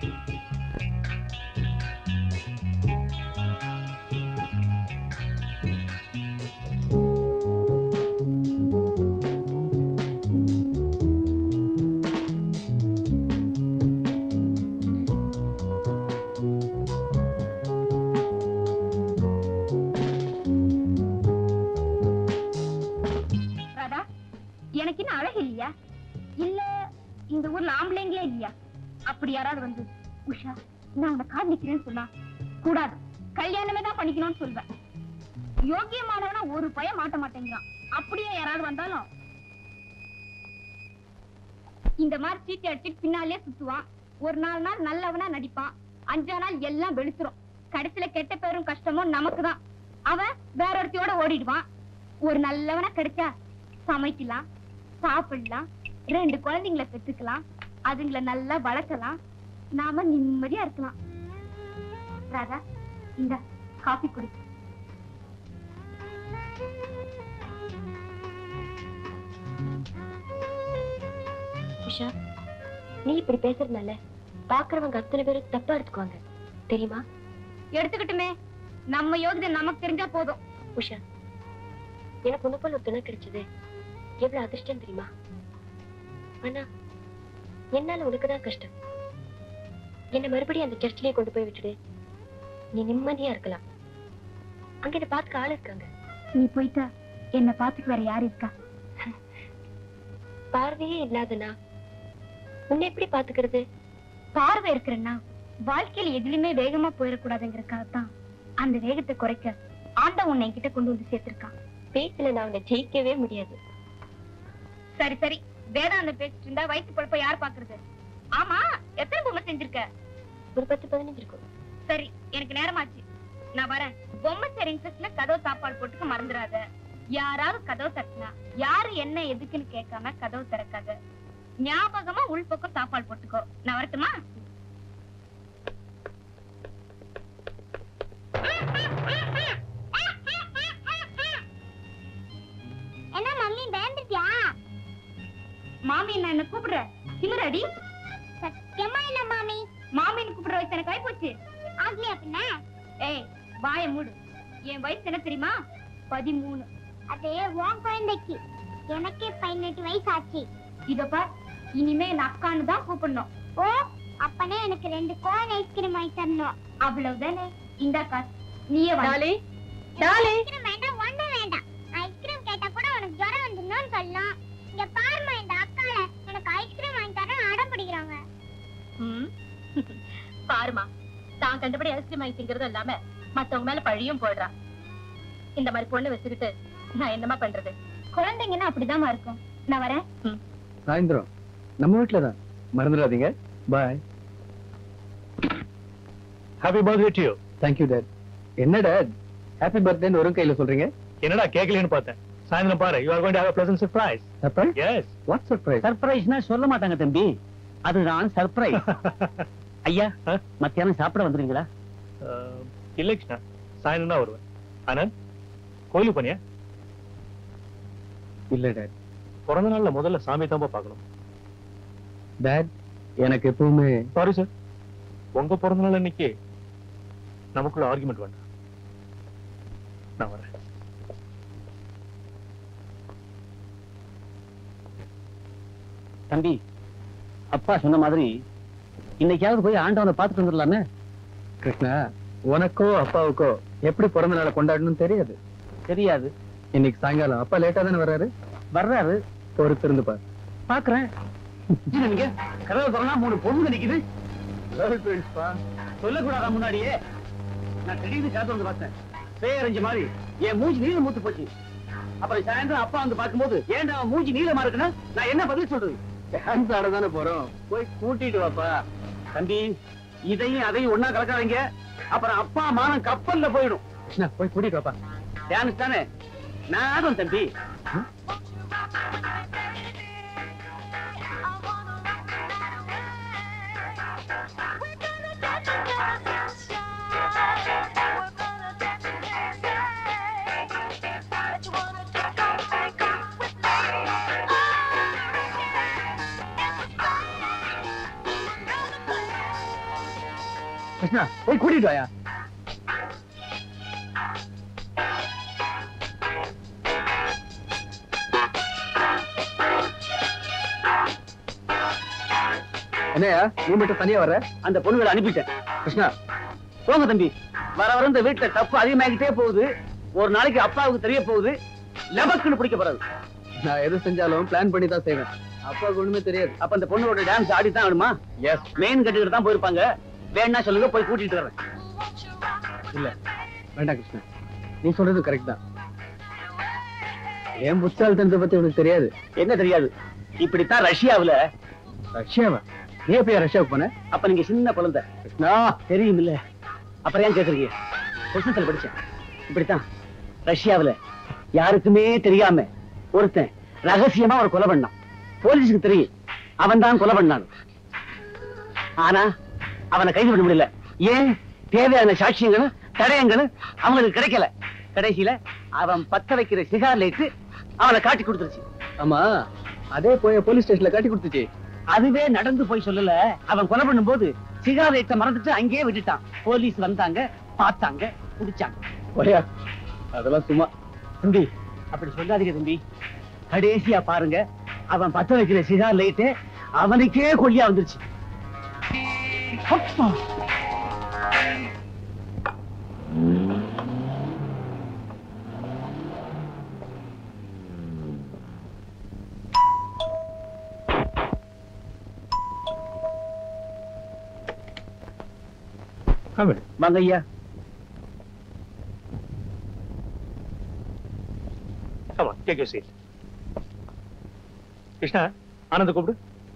ராதா எனக்கு இன்னும் அழகு இல்லையா இல்ல இந்த ஊர்ல ஆம்பளைங்களே இல்லையா அப்படி யாராவது வந்து உஷா நான் உன்னை காதலிக்கிறேன்னு சொன்னா கூடாது கல்யாணமே தான் பண்ணிக்கணும்னு சொல்வேன் யோக்கியமானவனா ஒரு பயம் மாட்ட மாட்டேங்கிறான் அப்படியே யாராவது வந்தாலும் இந்த மாதிரி சீட்டி அடிச்சுட்டு பின்னாலே சுத்துவான் ஒரு நாலு நாள் நல்லவனா நடிப்பான் அஞ்சா நாள் எல்லாம் வெளுத்துரும் கடைசியில கெட்ட பேரும் கஷ்டமும் நமக்கு தான் அவன் வேற ஒருத்தியோட ஓடிடுவான் ஒரு நல்லவனா கிடைச்சா சமைக்கலாம் சாப்பிடலாம் ரெண்டு குழந்தைங்களை பெற்றுக்கலாம் அதுங்களை நல்லா வளர்க்கலாம் நாம நிம்மதியா இருக்கலாம் ராதா இந்த காஃபி குடி உஷா நீ இப்படி பேசுறதுனால பாக்குறவங்க அத்தனை பேரும் தப்பா எடுத்துக்குவாங்க தெரியுமா எடுத்துக்கிட்டுமே நம்ம யோகிதை நமக்கு தெரிஞ்சா போதும் உஷா எனக்கு உன்னை போல ஒரு துணை கிடைச்சது எவ்வளவு அதிர்ஷ்டம் தெரியுமா ஆனா என்னால உனக்குதான் கஷ்டம் என்ன மறுபடியும் அந்த சர்ச்சிலேயே கொண்டு போய் விட்டுடு நீ நிம்மதியா இருக்கலாம் அங்க என்ன பார்த்துக்க ஆள் இருக்காங்க நீ போயிட்டா என்ன பாத்துக்கு வேற யாரு இருக்கா பார்வையே இல்லாதனா உன்னை எப்படி பாத்துக்கிறது பார்வை இருக்கிறன்னா வாழ்க்கையில எதுலயுமே வேகமா போயிடக்கூடாதுங்கிறதுக்காகத்தான் அந்த வேகத்தை குறைக்க ஆண்ட உன்னை என்கிட்ட கொண்டு வந்து சேர்த்திருக்கான் பேச்சுல நான் உன்னை ஜெயிக்கவே முடியாது சரி சரி வேதாந்தம் பேசிட்டு இருந்தா வயிற்று பழப்ப யார் பாக்குறது ஆமா எத்தனை பொம்மை செஞ்சிருக்க ஒரு பத்து பதினஞ்சு இருக்கும் சரி எனக்கு நேரமாச்சு நான் வரேன் பொம்மை சரி இன்ட்ரெஸ்ட்ல கதவு சாப்பாடு போட்டுக்க மறந்துடாத யாராவது கதவு தட்டினா யாரு என்ன எதுக்குன்னு கேட்காம கதவு திறக்காத ஞாபகமா உள்பக்கம் சாப்பாடு போட்டுக்கோ நான் வரட்டுமா என்ன மம்மி பயந்துட்டியா மாமி நான் என்ன கூப்பிடுற திமிரடி சத்தியமா இல்ல மாமி மாமின்னு கூப்பிடுற வயசு எனக்கு ஆயி போச்சு ஆகலையா பின்ன ஏய் வாய மூடு என் வயசு என்ன தெரியுமா பதிமூணு அதே உன் குழந்தைக்கு எனக்கே பதினெட்டு வயசு ஆச்சு இத பார் இனிமே என் அக்கான்னு தான் கூப்பிடணும் ஓ அப்பனே எனக்கு ரெண்டு கோன் ஐஸ்கிரீம் வாங்கி தரணும் அவ்வளவுதானே இந்த காசு நீயே டாலி டாலி ஐஸ்கிரீம் வேண்டாம் ஒண்ணு வேண்டாம் ஐஸ்கிரீம் கேட்டா கூட உனக்கு ஜுரம் வந்துடணும்னு சொல்லலாம் இங்க பாருமா இந்த அக்கால எனக்கு ஐஸ்கிரீம் வாங்கி தரேன் அடம் பிடிக்கிறாங்க பாருமா தான் கண்டபடி ஐஸ்கிரீம் வாங்கி திங்கிறது இல்லாம மத்தவங்க மேல பழியும் போடுறா இந்த மாதிரி பொண்ணு வச்சுக்கிட்டு நான் என்னமா பண்றது குழந்தைங்கன்னா அப்படிதாம்மா இருக்கும் நான் வரேன் சாயந்தரம் நம்ம வீட்ல தான் மறந்துடாதீங்க bye happy birthday to you thank you dad என்ன டேட் ஹாப்பி பர்த்டேன்னு ஒரு கையில சொல்றீங்க என்னடா கேக்கலன்னு பார்த்தேன் சாயந்தரம் பாரு you are going to have a pleasant surprise surprise yes what surprise சர்ப்ரைஸ்னா சொல்ல மாட்டாங்க தம்பி அதுதான் சர்ப்ரைஸ் ஐயா ஆ? மத்தியானம் சாப்பிட வந்துருங்களா இல்ல கிருஷ்ணா சாயந்தரம் தான் வருவேன் ஆனந்த் கோயிலுக்கு போனியா இல்ல டேட் பிறந்த நாள்ல முதல்ல சாமி தான் பார்க்கணும் டேட் எனக்கு எப்பவுமே சாரி சார் உங்க பிறந்த நாள் அன்னைக்கு நமக்குள்ள ஆர்குமெண்ட் வேண்டாம் நான் வரேன் தம்பி அப்பா சொன்ன மாதிரி இன்னைக்காவது போய் ஆண்டவனை பார்த்துட்டு வந்துடலாமே கிருஷ்ணா உனக்கோ அப்பாவுக்கோ எப்படி பிறந்த நாளை கொண்டாடணும்னு தெரியாது தெரியாது இன்னைக்கு சாயங்காலம் அப்பா லேட்டா தானே வர்றாரு வர்றாரு பொறுத்து இருந்து பாரு பாக்குறேன் நீங்க கதவை திறந்தா மூணு பொண்ணு நிக்குது சொல்லக்கூடாதா முன்னாடியே நான் திடீர்னு காத்து வந்து பார்த்தேன் பேரஞ்சு மாதிரி என் மூஞ்சி நீளம் மூத்து போச்சு அப்புறம் சாயந்தரம் அப்பா வந்து பார்க்கும்போது ஏன்டா அவன் மூஞ்சி நீளமா இருக்குன்னா நான் என்ன பதில் சொல்றது டான்ஸ் ஆட தானே போறோம் போய் கூட்டிட்டு வாப்பா தம்பி இதையும் அதையும் ஒண்ணா கலக்காதீங்க அப்புறம் அப்பா மானம் கப்பல்ல போயிடும் கிருஷ்ணா போய் கூட்டிட்டு வாப்பா டான்ஸ் தானே நான் ஆடும் தம்பி கிருஷ்ணா போய் கூட்டிட்டு வாயா என்னையா நீ மட்டும் தனியா வர்ற அந்த பொண்ணுகளை அனுப்பிட்டேன் கிருஷ்ணா போங்க தம்பி வர வர இந்த வீட்டுல தப்பு அதிகமாகிட்டே போகுது ஒரு நாளைக்கு அப்பாவுக்கு தெரிய போகுது லெபக்குன்னு பிடிக்கப்படுறது நான் எது செஞ்சாலும் பிளான் பண்ணி தான் செய்வேன் அப்பாவுக்கு ஒண்ணுமே தெரியாது அப்ப அந்த பொண்ணோட டான்ஸ் ஆடி தான் ஆடுமா எஸ் மெயின் கட்டுக்கிட்டு தான் போயிருப்பாங்க வேணா சொல்லுங்க போய் கூட்டிட்டு வரேன் இல்ல வேண்டாம் கிருஷ்ணா நீ சொல்றது கரெக்ட் தான் என் புத்தாலத்தனத்தை பத்தி உனக்கு தெரியாது என்ன தெரியாது இப்படித்தான் ரஷ்யாவுல ரஷ்யாவா நீ எப்பயா ரஷ்யாவுக்கு போன அப்ப நீங்க சின்ன குழந்தை கிருஷ்ணா தெரியும் இல்ல அப்புறம் ஏன் கேக்குறீங்க புத்தகத்துல படிச்சேன் இப்படித்தான் ரஷ்யாவுல யாருக்குமே தெரியாம ஒருத்தன் ரகசியமா ஒரு கொலை பண்ணான் போலீஸுக்கு தெரியும் அவன் தான் கொலை பண்ணான் ஆனா அவனை கைது பண்ண முடியல ஏன் தேவையான சாட்சியங்களும் தடயங்களும் அவங்களுக்கு கிடைக்கல கடைசியில அவன் பத்த வைக்கிற சிகார் லைட்டு அவனை காட்டி கொடுத்துருச்சு ஆமா அதே போய் போலீஸ் ஸ்டேஷன்ல காட்டி கொடுத்துச்சு அதுவே நடந்து போய் சொல்லல அவன் கொலை பண்ணும்போது சிகார் லைட்டை மறந்துட்டு அங்கேயே விட்டுட்டான் போலீஸ் வந்தாங்க பார்த்தாங்க குடிச்சாங்க போயா அதெல்லாம் சும்மா தம்பி அப்படி சொல்லாதீங்க தம்பி கடைசியா பாருங்க அவன் பத்த வைக்கிற சிகார் லைட்டு அவனுக்கே கொல்லியா வந்துருச்சு அப்பா. Come in. வாங்க ஐயா Come on, take your seat. Krishna ஆனந்த கூப்பிடு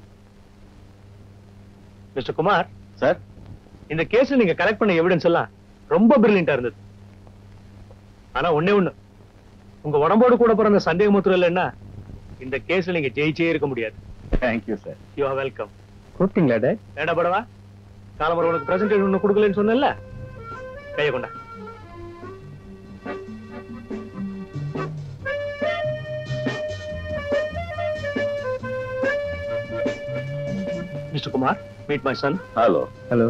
மிஸ்டர் குமார் சார் இந்த கேஸ்ல நீங்க கலெக்ட் பண்ண எவிடன்ஸ் எல்லாம் ரொம்ப பிரில்லியண்டா இருந்தது ஆனா ஒண்ணே ஒண்ணு உங்க உடம்போடு கூட பிறந்த சந்தேகமுத்திரம் இல்லைன்னா இந்த கேஸ்ல நீங்க ஜெயிச்சே இருக்க முடியாது thank you sir you are welcome கூப்பிட்டீங்களா டேட் ஏடா படவா காலம்பரம் உனக்கு பிரசன்டேஷன் ஒண்ணு கொடுக்கலன்னு சொன்னேன்ல கைய கொண்டா mister Kumar meet my son Hello. Hello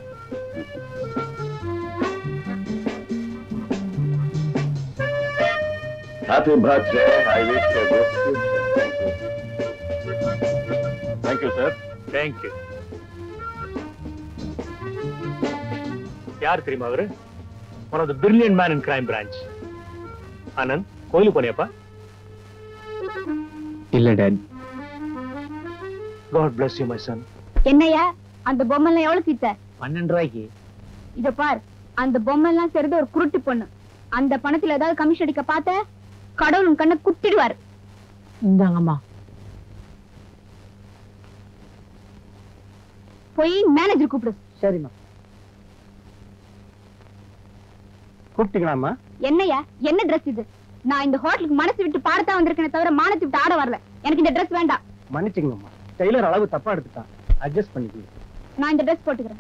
Happy birthday. I wish you a good future. Thank you, sir. Thank you யார் தெரியுமா அவரு one of the brilliant man in crime branch Anand கோயிலுக்கு போனியாப்பா இல்ல dad god bless you my son என்னையா அந்த பொம்மை எல்லாம் எவ்வளவு சீத்த பன்னெண்டு ரூபாய்க்கு இத பார் அந்த பொம்மை எல்லாம் சேர்ந்து ஒரு குருட்டு பொண்ணு அந்த பணத்துல ஏதாவது கமிஷன் அடிக்க பார்த்த கடவுள் உன் கண்ணை குத்திடுவாரு இந்தாங்கம்மா போய் மேனேஜர் கூப்பிடு சரிம்மா கூப்பிட்டீங்களாம்மா என்னையா என்ன Dress இது நான் இந்த ஹோட்டலுக்கு மனசு விட்டு பாடத்தான் வந்திருக்கேனே தவிர மானத்தை விட்டு ஆட வரல எனக்கு இந்த Dress வேண்டாம் மன்னிச்சுங்கம்மா டெய்லர் அளவு தப்பா எடுத்துட்டான் அட்ஜஸ்ட் பண்ணிக்கணும் நான் இந்த Dress போட்டுக்கிறேன்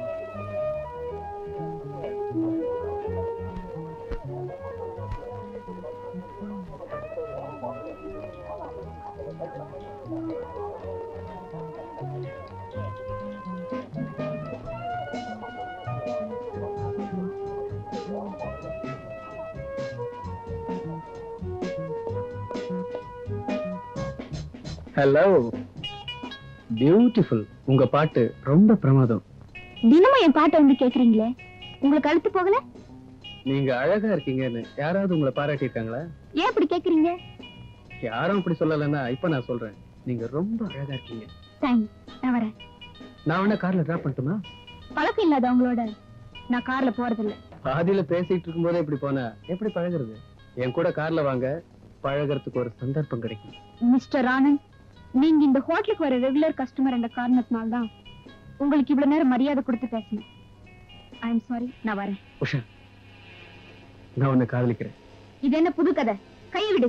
ஹலோ பியூட்டிஃபுல் உங்க பாட்டு ரொம்ப பிரமாதம் தினமும் என் பாட்டை வந்து கேக்குறீங்களே உங்களுக்கு அழுத்து போகல நீங்க அழகா இருக்கீங்கன்னு யாராவது உங்களை பாராட்டியிருக்காங்களா ஏன் இப்படி கேக்குறீங்க யாரும் அப்படி சொல்லலைன்னா இப்ப நான் சொல்றேன் நீங்க ரொம்ப அழகா இருக்கீங்க தேங்க்ஸ் நான் வரேன் நான் வேணா கார்ல டிராப் பண்ணட்டுமா பழக்கம் இல்லாதவங்களோட நான் கார்ல போறதில்ல பாதியில பேசிட்டு இருக்கும்போதே இப்படி போனா எப்படி பழகுறது என் கூட கார்ல வாங்க பழகுறதுக்கு ஒரு சந்தர்ப்பம் கிடைக்கும் மிஸ்டர் ஆனந்த் நீங்க இந்த ஹோட்டலுக்கு வர ரெகுலர் கஸ்டமர் என்ற காரணத்தினால தான் உங்களுக்கு இவ்வளவு நேரம் மரியாதை கொடுத்து பேசணும் ஐ எம் சாரி நான் வரேன் உஷா நான் உன்னை காதலிக்கிறேன் இது என்ன புது கதை கை விடு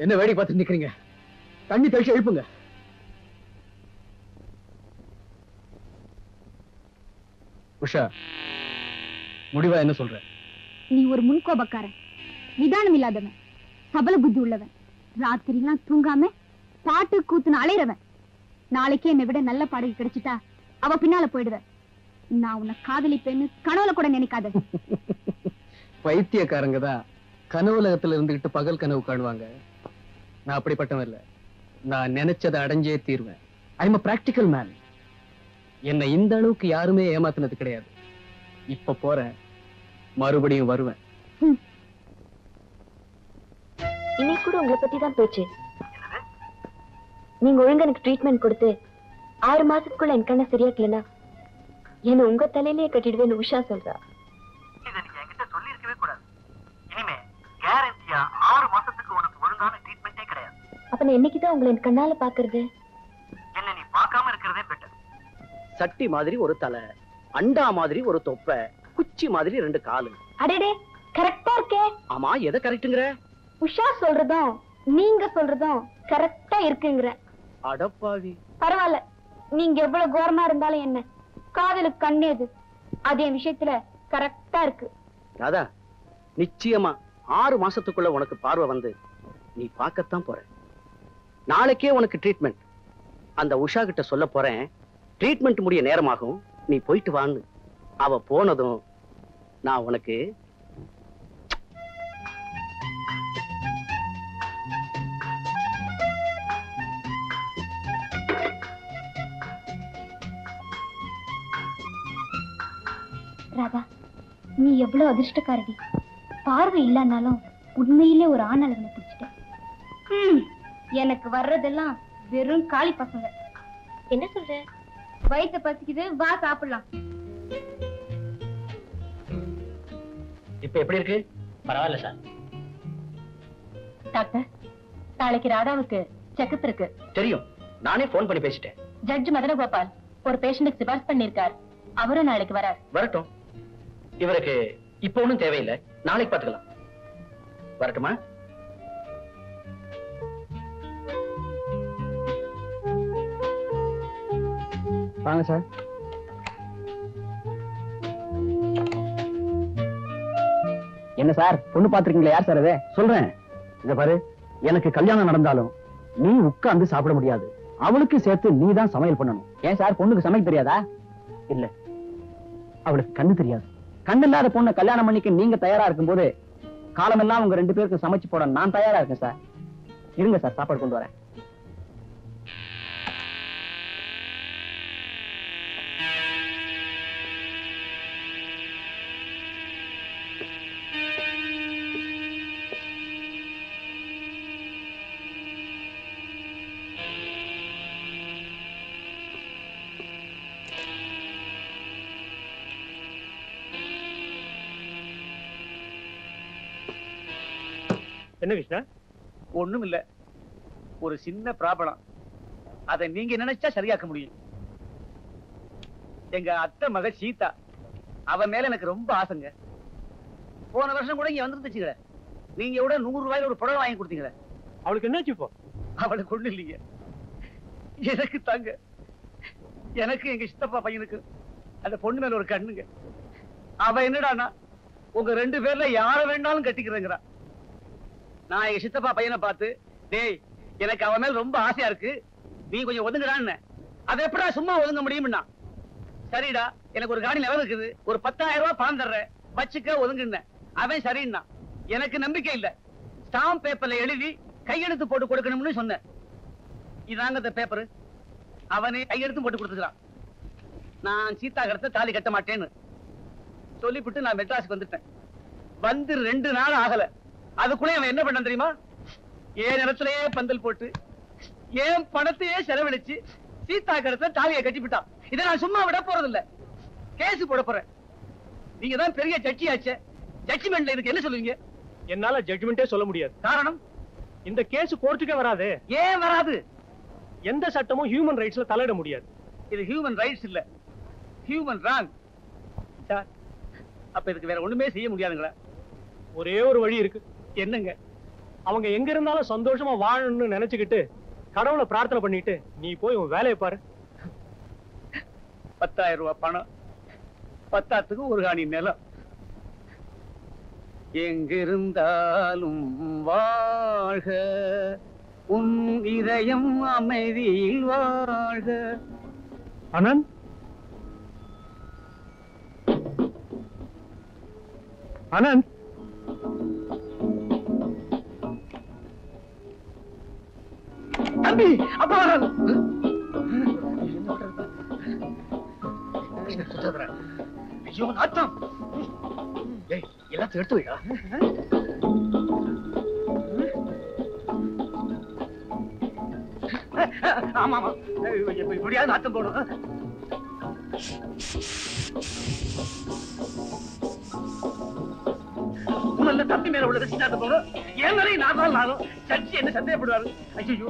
என்ன வேடி பார்த்து நிக்கிறீங்க தண்ணி தெளிச்சு எழுப்புங்க உஷா முடிவா என்ன சொல்ற நீ ஒரு முன்கோபக்காரன் நிதானம் இல்லாதவன் சபல புத்தி உள்ளவன் ராத்திரிலாம் தூங்காம பாட்டு கூத்துன்னு அலைறவன் நாளைக்கே என்னை விட நல்ல பாடகி கிடைச்சிட்டா அவ பின்னால போயிடுவ நான் உன்னை காதலிப்பேன்னு கனவுல கூட நினைக்காத பைத்தியக்காரங்க தான் கனவுலகத்துல இருந்துகிட்டு பகல் கனவு காணுவாங்க நான் அப்படிப்பட்டவன் இல்ல நான் நினைச்சதை அடைஞ்சே தீர்வேன் ஐம் a practical மேன் என்னை இந்த அளவுக்கு யாருமே ஏமாத்துனது கிடையாது இப்ப போறேன் மறுபடியும் வருவேன் இன்னைக்கு கூட உங்களை பத்தி தான் பேச்சு நீங்க ஒழுங்கா எனக்கு ட்ரீட்மெண்ட் கொடுத்து ஆறு மாசத்துக்குள்ள என் கண்ணை சரியாக்கலனா என்ன உங்க தலையிலேயே கட்டிடுவேன்னு உஷா சொல்றா இதை நீங்க என்கிட்ட சொல்லியிருக்கவே கூடாது இனிமே கேரண்டியா ஆறு மாசத்துக்கு உனக்கு ஒழுங்கான ட்ரீட்மெண்டே கிடையாது அப்ப நான் என்னைக்குதான் உங்களை என் கண்ணால பாக்குறது என்ன நீ பார்க்காம இருக்கிறதே பெட்டர் சட்டி மாதிரி ஒரு தலை அண்டா மாதிரி ஒரு தொப்பை குச்சி மாதிரி ரெண்டு காலு அடடே கரெக்டா இருக்கே ஆமா எதை கரெக்ட்டுங்கிற உஷா சொல்றதும் நீங்க சொல்றதும் கரெக்டா இருக்குங்கிற அடப்பாவி பரவாயில்ல நீங்க எவ்வளவு கோரமா இருந்தாலும் என்ன காதலுக்கு கண்ணேது அது என் விஷயத்துல கரெக்டா இருக்கு ராதா நிச்சயமா ஆறு மாசத்துக்குள்ள உனக்கு பார்வை வந்து நீ பார்க்கத்தான் போற நாளைக்கே உனக்கு ட்ரீட்மெண்ட் அந்த உஷா கிட்ட சொல்ல போறேன் ட்ரீட்மெண்ட் முடிய நேரமாகும் நீ போயிட்டு வான்னு அவ போனதும் நான் உனக்கு ராதா நீ எவ்வளவு அதிர்ஷ்டக்காரடி பார்வை இல்லைன்னாலும் உண்மையிலே ஒரு ஆண் அழகனை பிடிச்சிட்ட ஹம், எனக்கு வர்றதெல்லாம் வெறும் காளி பசங்க என்ன சொல்ற வயிற்று பசிக்குது வா சாப்பிடலாம் இப்ப எப்படி இருக்கு பரவாயில்ல சார் டாக்டர் நாளைக்கு ராதாவுக்கு செக்கப் இருக்கு தெரியும் நானே போன் பண்ணி பேசிட்டேன் ஜட்ஜ் மதனகோபால் ஒரு பேஷண்ட்டுக்கு சிபாரிசு பண்ணிருக்கார் அவரும் நாளைக்கு வரார் வரட்டும் இவருக்கு இப்ப ஒண்ணும் தேவையில்லை நாளைக்கு பாத்துக்கலாம் வரட்டுமா வாங்க சார் என்ன சார் பொண்ணு பாத்துருக்கீங்களா யார் சார் அது சொல்றேன் இத பாரு எனக்கு கல்யாணம் நடந்தாலும் நீ உட்கார்ந்து சாப்பிட முடியாது அவளுக்கு சேர்த்து நீ தான் சமையல் பண்ணணும் ஏன் சார் பொண்ணுக்கு சமைக்க தெரியாதா இல்ல அவளுக்கு கண்ணு தெரியாது கண்ணு இல்லாத பொண்ணை கல்யாணம் பண்ணிக்க நீங்க தயாரா இருக்கும்போது காலமெல்லாம் உங்க ரெண்டு பேருக்கு சமைச்சு போட நான் தயாரா இருக்கேன் சார் இருங்க சார் சாப்பாடு கொண்டு வரேன் என்ன கிருஷ்ணா ஒண்ணும் இல்ல ஒரு சின்ன ப்ராப்ளம் அதை நீங்க நினைச்சா சரியாக்க முடியும் எங்க அத்தை மக சீதா அவ மேல எனக்கு ரொம்ப ஆசைங்க போன வருஷம் கூட இங்க வந்துருந்துச்சுங்களே நீங்க கூட நூறு ரூபாயில ஒரு புடவை வாங்கி கொடுத்தீங்களே அவளுக்கு என்னாச்சு இப்போ அவளுக்கு ஒண்ணு இல்லைங்க எனக்கு தாங்க எனக்கு எங்க சித்தப்பா பையனுக்கு அந்த பொண்ணு மேல ஒரு கண்ணுங்க அவ என்னடான்னா உங்க ரெண்டு பேர்ல யார வேணாலும் கட்டிக்கிறேங்கிறா நான் எங்க சித்தப்பா பையனை பார்த்து டேய் எனக்கு அவன் மேல ரொம்ப ஆசையா இருக்கு நீ கொஞ்சம் ஒதுங்குடான்னு அதை எப்படா சும்மா ஒதுங்க முடியும்னா சரிடா எனக்கு ஒரு காடி நிலம் இருக்குது ஒரு பத்தாயிரம் ரூபாய் பணம் தர்றேன் வச்சுக்க ஒதுங்குன்னேன் அவன் சரின்னா எனக்கு நம்பிக்கை இல்ல ஸ்டாம்ப் பேப்பர்ல எழுதி கையெழுத்து போட்டு கொடுக்கணும்னு சொன்னேன் இதாங்க இந்த பேப்பர் அவனே கையெழுத்து போட்டு கொடுத்துக்கிறான் நான் சீதா கடத்த தாலி கட்ட மாட்டேன்னு சொல்லிவிட்டு நான் மெட்ராஸுக்கு வந்துட்டேன் வந்து ரெண்டு நாள் ஆகல அதுக்குள்ளே அவன் என்ன பண்ணான் தெரியுமா ஏன் இடத்துலயே பந்தல் போட்டு ஏன் பணத்தையே செலவழிச்சு சீதா கடத்த தாலியை கட்டிவிட்டான் இதை நான் சும்மா விட போறது இல்ல கேஸ் போட போறேன் நீங்க தான் பெரிய ஜட்ஜி ஆச்சே ஜட்ஜ்மெண்ட்ல இதுக்கு என்ன சொல்லுவீங்க என்னால ஜட்ஜ்மெண்டே சொல்ல முடியாது காரணம் இந்த கேஸ் கோர்ட்டுக்கே வராது ஏன் வராது எந்த சட்டமும் ஹியூமன் ரைட்ஸ்ல தலையிட முடியாது இது ஹியூமன் ரைட்ஸ் இல்ல ஹியூமன் ராங் சார் அப்ப இதுக்கு வேற ஒண்ணுமே செய்ய முடியாதுங்களா ஒரே ஒரு வழி இருக்கு என்னங்க அவங்க எங்க இருந்தாலும் சந்தோஷமா வாழணும்னு நினைச்சுக்கிட்டு கடவுளை பிரார்த்தனை பண்ணிட்டு நீ போய் உன் வேலையை பாரு பத்தாயிரம் ரூபாய் பணம் பத்தாத்துக்கு ஒரு காணி நிலம் எங்கிருந்தாலும் வாழ்க உன் இதயம் அமைதியில் வாழ்க அனந்த் அனந்த் தம்பி அப்பா ஐயோ நாத்தம் ஏய் எல்லாத்தையும் எடுத்து வைடா ஆமா ஆமா இப்ப இப்படியாவது நாத்தம் போடும் முதல்ல தம்பி மேல உள்ள ரசி நாத்தம் போடும் என் மேலே நாத்தால் நானும் சச்சி என்ன சந்தேகப்படுவாரு ஐயோ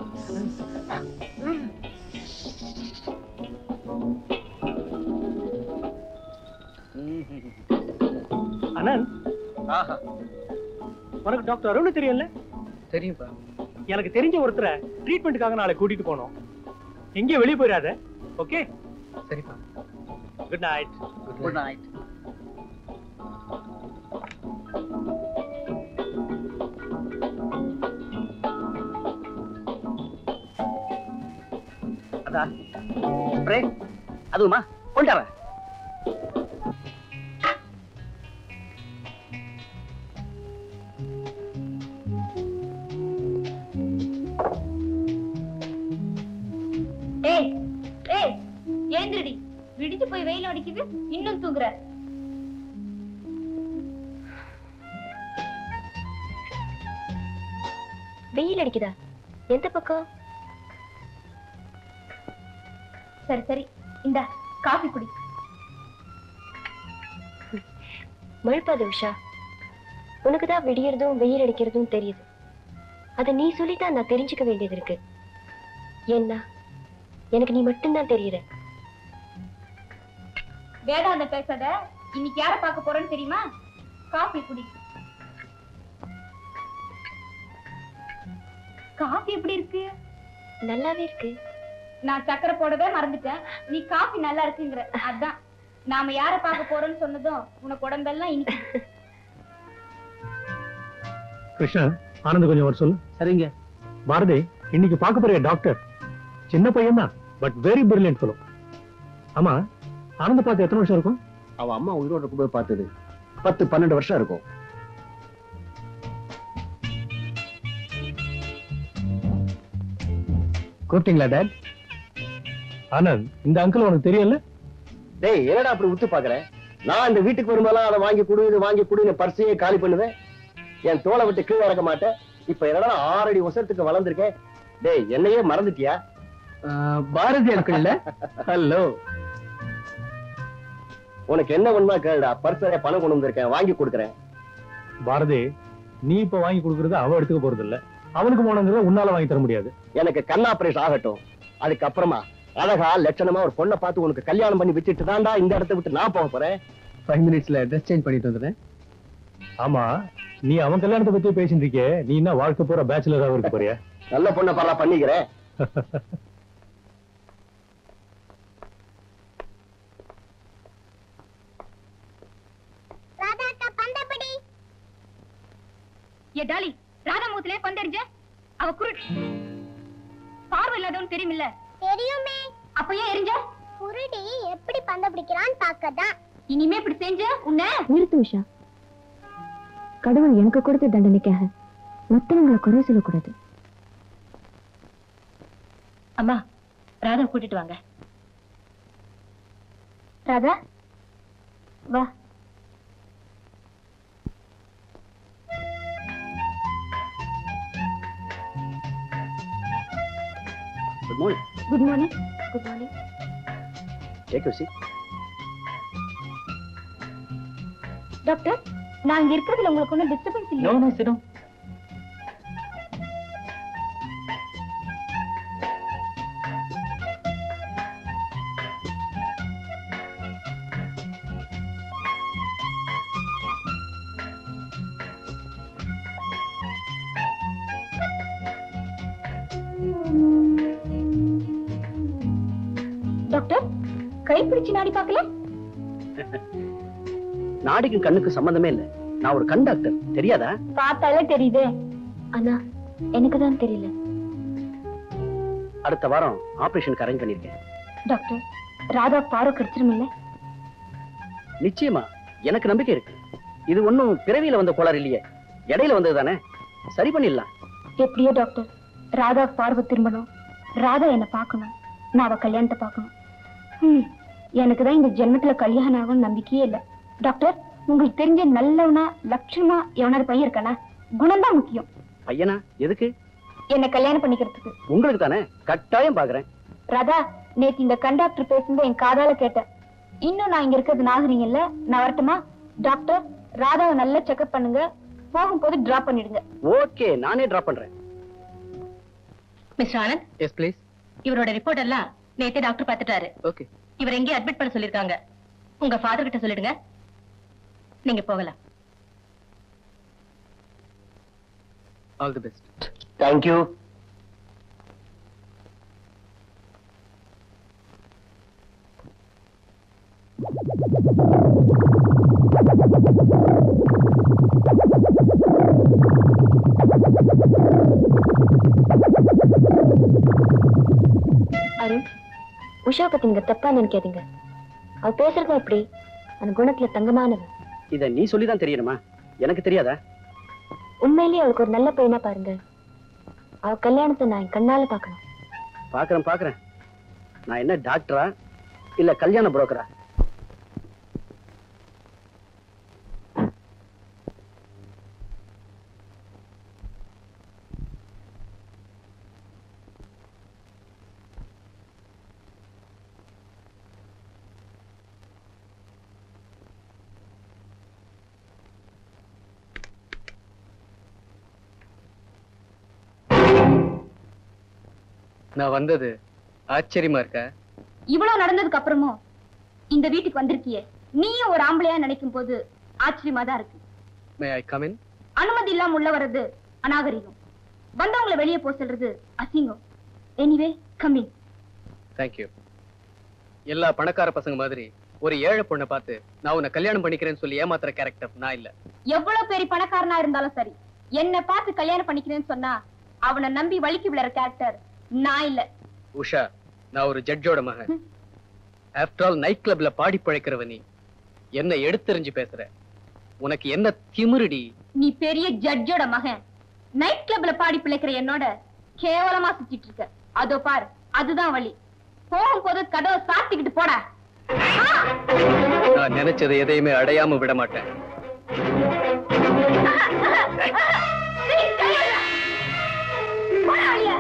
அனந்த் ஆஹா உனக்கு டாக்டர் அருண் தெரியும்ல தெரியும்பா எனக்கு தெரிஞ்ச ஒருத்தரை ட்ரீட்மெண்ட்டுக்காக நாளை கூட்டிட்டு போனோம் எங்கேயும் வெளியே போயிடாத ஓகே சரிப்பா குட் நைட் குட் நைட் அதா ஸ்ப்ரே அதுவுமா கொண்டாவ ஏய் ஏய் ஏந்திரடி விடிஞ்சு போய் வெயில் அடிக்குது இன்னும் தூங்குற வெயில் அடிக்குதா எந்த பக்கம் சரி சரி இந்த காஃபி குடி மழுப்பாது உஷா உனக்கு தான் விடியறதும் வெயில் அடிக்கிறதும் தெரியுது அத நீ சொல்லித்தான் நான் தெரிஞ்சுக்க வேண்டியது இருக்கு ஏன்னா எனக்கு நீ மட்டும்தான் தெரியுற வேதாந்தம் பேசாத இன்னைக்கு யார பார்க்க போறேன்னு தெரியுமா காஃபி குடி காஃபி எப்படி இருக்கு நல்லாவே இருக்கு நான் சக்கரை போடவே மறந்துட்டேன் நீ காஃபி நல்லா இருக்குங்கிற அதான் நாம யார பார்க்க போறோம்னு சொன்னதும் உனக்கு உடம்பெல்லாம் இனிக்கு கிருஷ்ணா ஆனந்த் கொஞ்சம் வர சொல்லு சரிங்க பாரதி இன்னைக்கு பார்க்க போறிய டாக்டர் சின்ன பையன் தான் பட் வெரி பிரில்லியன்ட் fellow ஆமா ஆனந்த பார்த்து எத்தனை வருஷம் இருக்கும் அவன் அம்மா உயிரோட இருக்கும்போது பார்த்தது பத்து பன்னெண்டு வருஷம் இருக்கும் கூப்பிட்டீங்களா டேட் ஆனந்த் இந்த அங்கிள் உனக்கு தெரியல டேய் என்னடா அப்படி உத்து பாக்குறேன் நான் இந்த வீட்டுக்கு வரும்போதெல்லாம் அதை வாங்கி குடு இது வாங்கி குடுன்னு பர்சையே காலி பண்ணுவேன் என் தோலை விட்டு கீழே இறக்க மாட்டேன் இப்ப என்னடா ஆறடி உசரத்துக்கு வளர்ந்துருக்கேன் டேய் என்னையே மறந்துட்டியா பாரதி அங்கிள் இல்ல ஹலோ உனக்கு என்ன வேணுமா கேளுடா பர்சரே பணம் கொண்டு வந்திருக்கேன் வாங்கி கொடுக்குறேன் பாரதி நீ இப்ப வாங்கி கொடுக்கறது அவன் எடுத்துக்க போறது இல்ல அவனுக்கு போனங்கிறத உன்னால வாங்கி தர முடியாது எனக்கு கண் ஆபரேஷன் ஆகட்டும் அதுக்கப்புறமா அழகா லட்சணமா ஒரு பொண்ணை பார்த்து உனக்கு கல்யாணம் பண்ணி வச்சுட்டு தான்டா இந்த இடத்த விட்டு நான் போக போறேன் ஃபைவ் மினிட்ஸ்ல ட்ரெஸ் சேஞ்ச் பண்ணிட்டு வந்துடுறேன் ஆமா நீ அவன் கல்யாணத்தை பத்தி பேசிட்டு இருக்கே நீ என்ன வாழ்க்கை பூரா பேச்சுலராக இருக்க போறியா நல்ல பொண்ணை பரவா பண்ணிக்கிறேன் ராதாக்கா பந்தப்படி ஏ டாலி ராதா முகத்திலே பந்தெறிஞ்ச அவ குருட் பார்வை இல்லாதவன் தெரியுமில்ல தெரியுமே அப்ப ஏன் எரிஞ்ச குருடி எப்படி பந்த பிடிக்கிறான்னு பாக்கதான் இனிமே இப்படி செஞ்ச உன்ன நிறுத்து உஷா கடவுள் எனக்கு கொடுத்த தண்டனைக்காக மத்தவங்களை குறை சொல்லக்கூடாது அம்மா ராதா கூட்டிட்டு வாங்க ராதா வா good morning good morning good morning ஏகசி டாக்டர் நான் இங்க இருக்கிறதுல உங்களுக்கு ஒன்றும் டிஸ்டர்பன்ஸ் நோ இல்லையா நோ சிடம் கைப்பிடிச்சு நாடி பார்க்கல நாடிக்கும் கண்ணுக்கு சம்பந்தமே இல்ல நான் ஒரு கண்டாக்டர் தெரியாதா பார்த்தாலே தெரியுதே ஆனா எனக்கு தான் தெரியல அடுத்த வாரம் ஆபரேஷனுக்கு அரேஞ்ச் பண்ணிருக்கேன் டாக்டர் ராதா பாரு கிடைச்சிருமில்ல நிச்சயமா எனக்கு நம்பிக்கை இருக்கு இது ஒண்ணும் பிறவியில வந்த கோளாறு இல்லையே இடையில வந்தது தானே சரி பண்ணிடலாம் எப்படியோ டாக்டர் ராதா பார்வை திரும்பணும் ராதா என்ன பார்க்கணும் நான் அவ கல்யாணத்தை பார்க்கணும் ஹம், எனக்கு தான் இந்த ஜென்மத்துல கல்யாணம் ஆகும்னு நம்பிக்கையே இல்ல டாக்டர் உங்களுக்கு தெரிஞ்ச நல்லவனா லட்சணமா எவனாவது பையன் இருக்கானா குணம் தான் முக்கியம் பையனா எதுக்கு என்ன கல்யாணம் பண்ணிக்கிறதுக்கு உங்களுக்கு தானே கட்டாயம் பாக்குறேன் ராதா நேத்து இந்த கண்டாக்டர் பேசுனதை என் காதால கேட்டேன் இன்னும் நான் இங்க இருக்கிறது நாகரிகம்ல நான் வரட்டுமா டாக்டர் ராதாவை நல்லா செக்அப் பண்ணுங்க போகும்போது டிராப் பண்ணிடுங்க ஓகே நானே டிராப் பண்றேன் மிஸ்டர் ஆனந்த் எஸ் ப்ளீஸ் இவரோட ரிப்போர்ட் எல்லாம் நேத்தே டாக்டர் பார்த்துட்டாரு ஓகே இவர் எங்கேயும் அட்மிட் பண்ண சொல்லிருக்காங்க உங்க ஃபாதர் கிட்ட சொல்லிடுங்க நீங்க போகலாம் all the best thank you Arun Usha பத்தி நீங்க தப்பா நினைக்காதீங்க அவ பேசுறது அப்படி அந்த குணத்துல தங்கமானவ இத நீ சொல்லிதான் தெரியணுமா எனக்கு தெரியாதா உண்மையிலேயே அவளுக்கு ஒரு நல்ல பையனா பாருங்க அவ கல்யாணத்தை நான் என் கண்ணால பார்க்கணும் பாக்குறேன் பாக்குறேன் நான் என்ன டாக்டரா இல்ல கல்யாண புரோக்கரா நான் வந்தது ஆச்சரியமா இருக்கா இவ்வளவு நடந்ததுக்கு அப்புறமும் இந்த வீட்டுக்கு வந்திருக்கியே நீயும் ஒரு ஆம்பளையா நினைக்கும் போது ஆச்சரியமா தான் இருக்கு மே ஐ கம் இன் அனுமதி இல்லாம உள்ள வர்றது அநாகரிகம் வந்தவங்களை வெளியே போக சொல்றது அசிங்கம் எனிவே கம்மிங் தேங்க்யூ எல்லா பணக்கார பசங்க மாதிரி ஒரு ஏழை பொண்ணை பார்த்து நான் உன்னை கல்யாணம் பண்ணிக்கிறேன்னு சொல்லி ஏமாத்துற கேரக்டர் நான் இல்ல எவ்வளவு பெரிய பணக்காரனா இருந்தாலும் சரி என்ன பார்த்து கல்யாணம் பண்ணிக்கிறேன்னு சொன்னா அவனை நம்பி வலிக்கு விழற கேரக்டர் நான் இல்ல உஷா நான் ஒரு ஜட்ஜோட மகன் ஆஃப்டர் ஆல் நைட் கிளப்ல பாடி பழைக்கிறவ நீ என்ன எடுத்தெறிஞ்சு பேசுற உனக்கு என்ன திமிருடி நீ பெரிய ஜட்ஜோட மகன் நைட் கிளப்ல பாடி பிழைக்கிற என்னோட கேவலமா சுத்திட்டு இருக்க அதோ பார் அதுதான் வழி போகும்போது கதவை சாத்திக்கிட்டு போடா ஆ! நான் நினைச்சதை எதையுமே அடையாம விட மாட்டேன் Please, கையெடு. போடா வெளிய.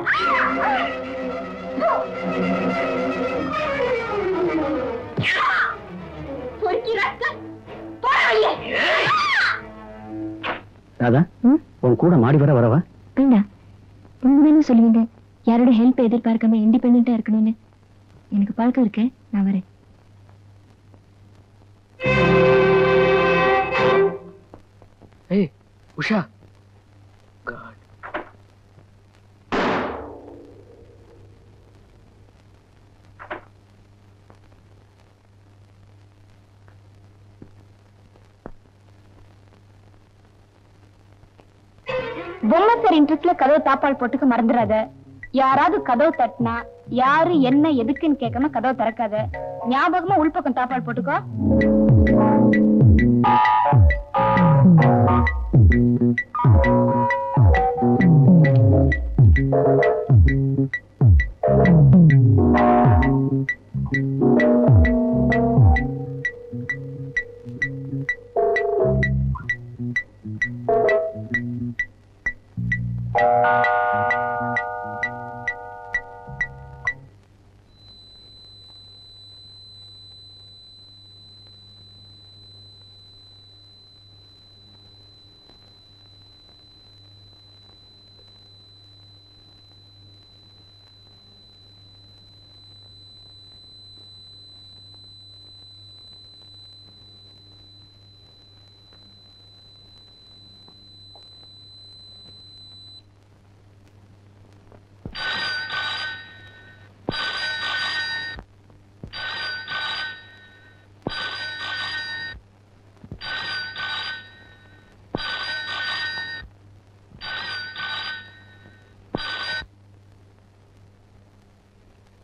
ஆ! பொறுக்கி rascal. போடா வெளிய. ராதா உன் கூட மாடி வர வரவா வேண்டாம் நீங்க தானே சொல்லுவீங்க யாரோட ஹெல்ப் எதிர்பார்க்காம இண்டிபெண்டா இருக்கணும்னு எனக்கு பழக்கம் இருக்கு நான் வரேன் ஏய் உஷா God. பொம்மை சார் இன்ட்ரெஸ்ட்ல கதவு தாப்பால் போட்டுக்க மறந்துடாத யாராவது கதவு தட்டினா யாரு என்ன எதுக்குன்னு கேட்காம கதவை திறக்காத ஞாபகமா உள்பக்கம் தாப்பால் போட்டுக்கோ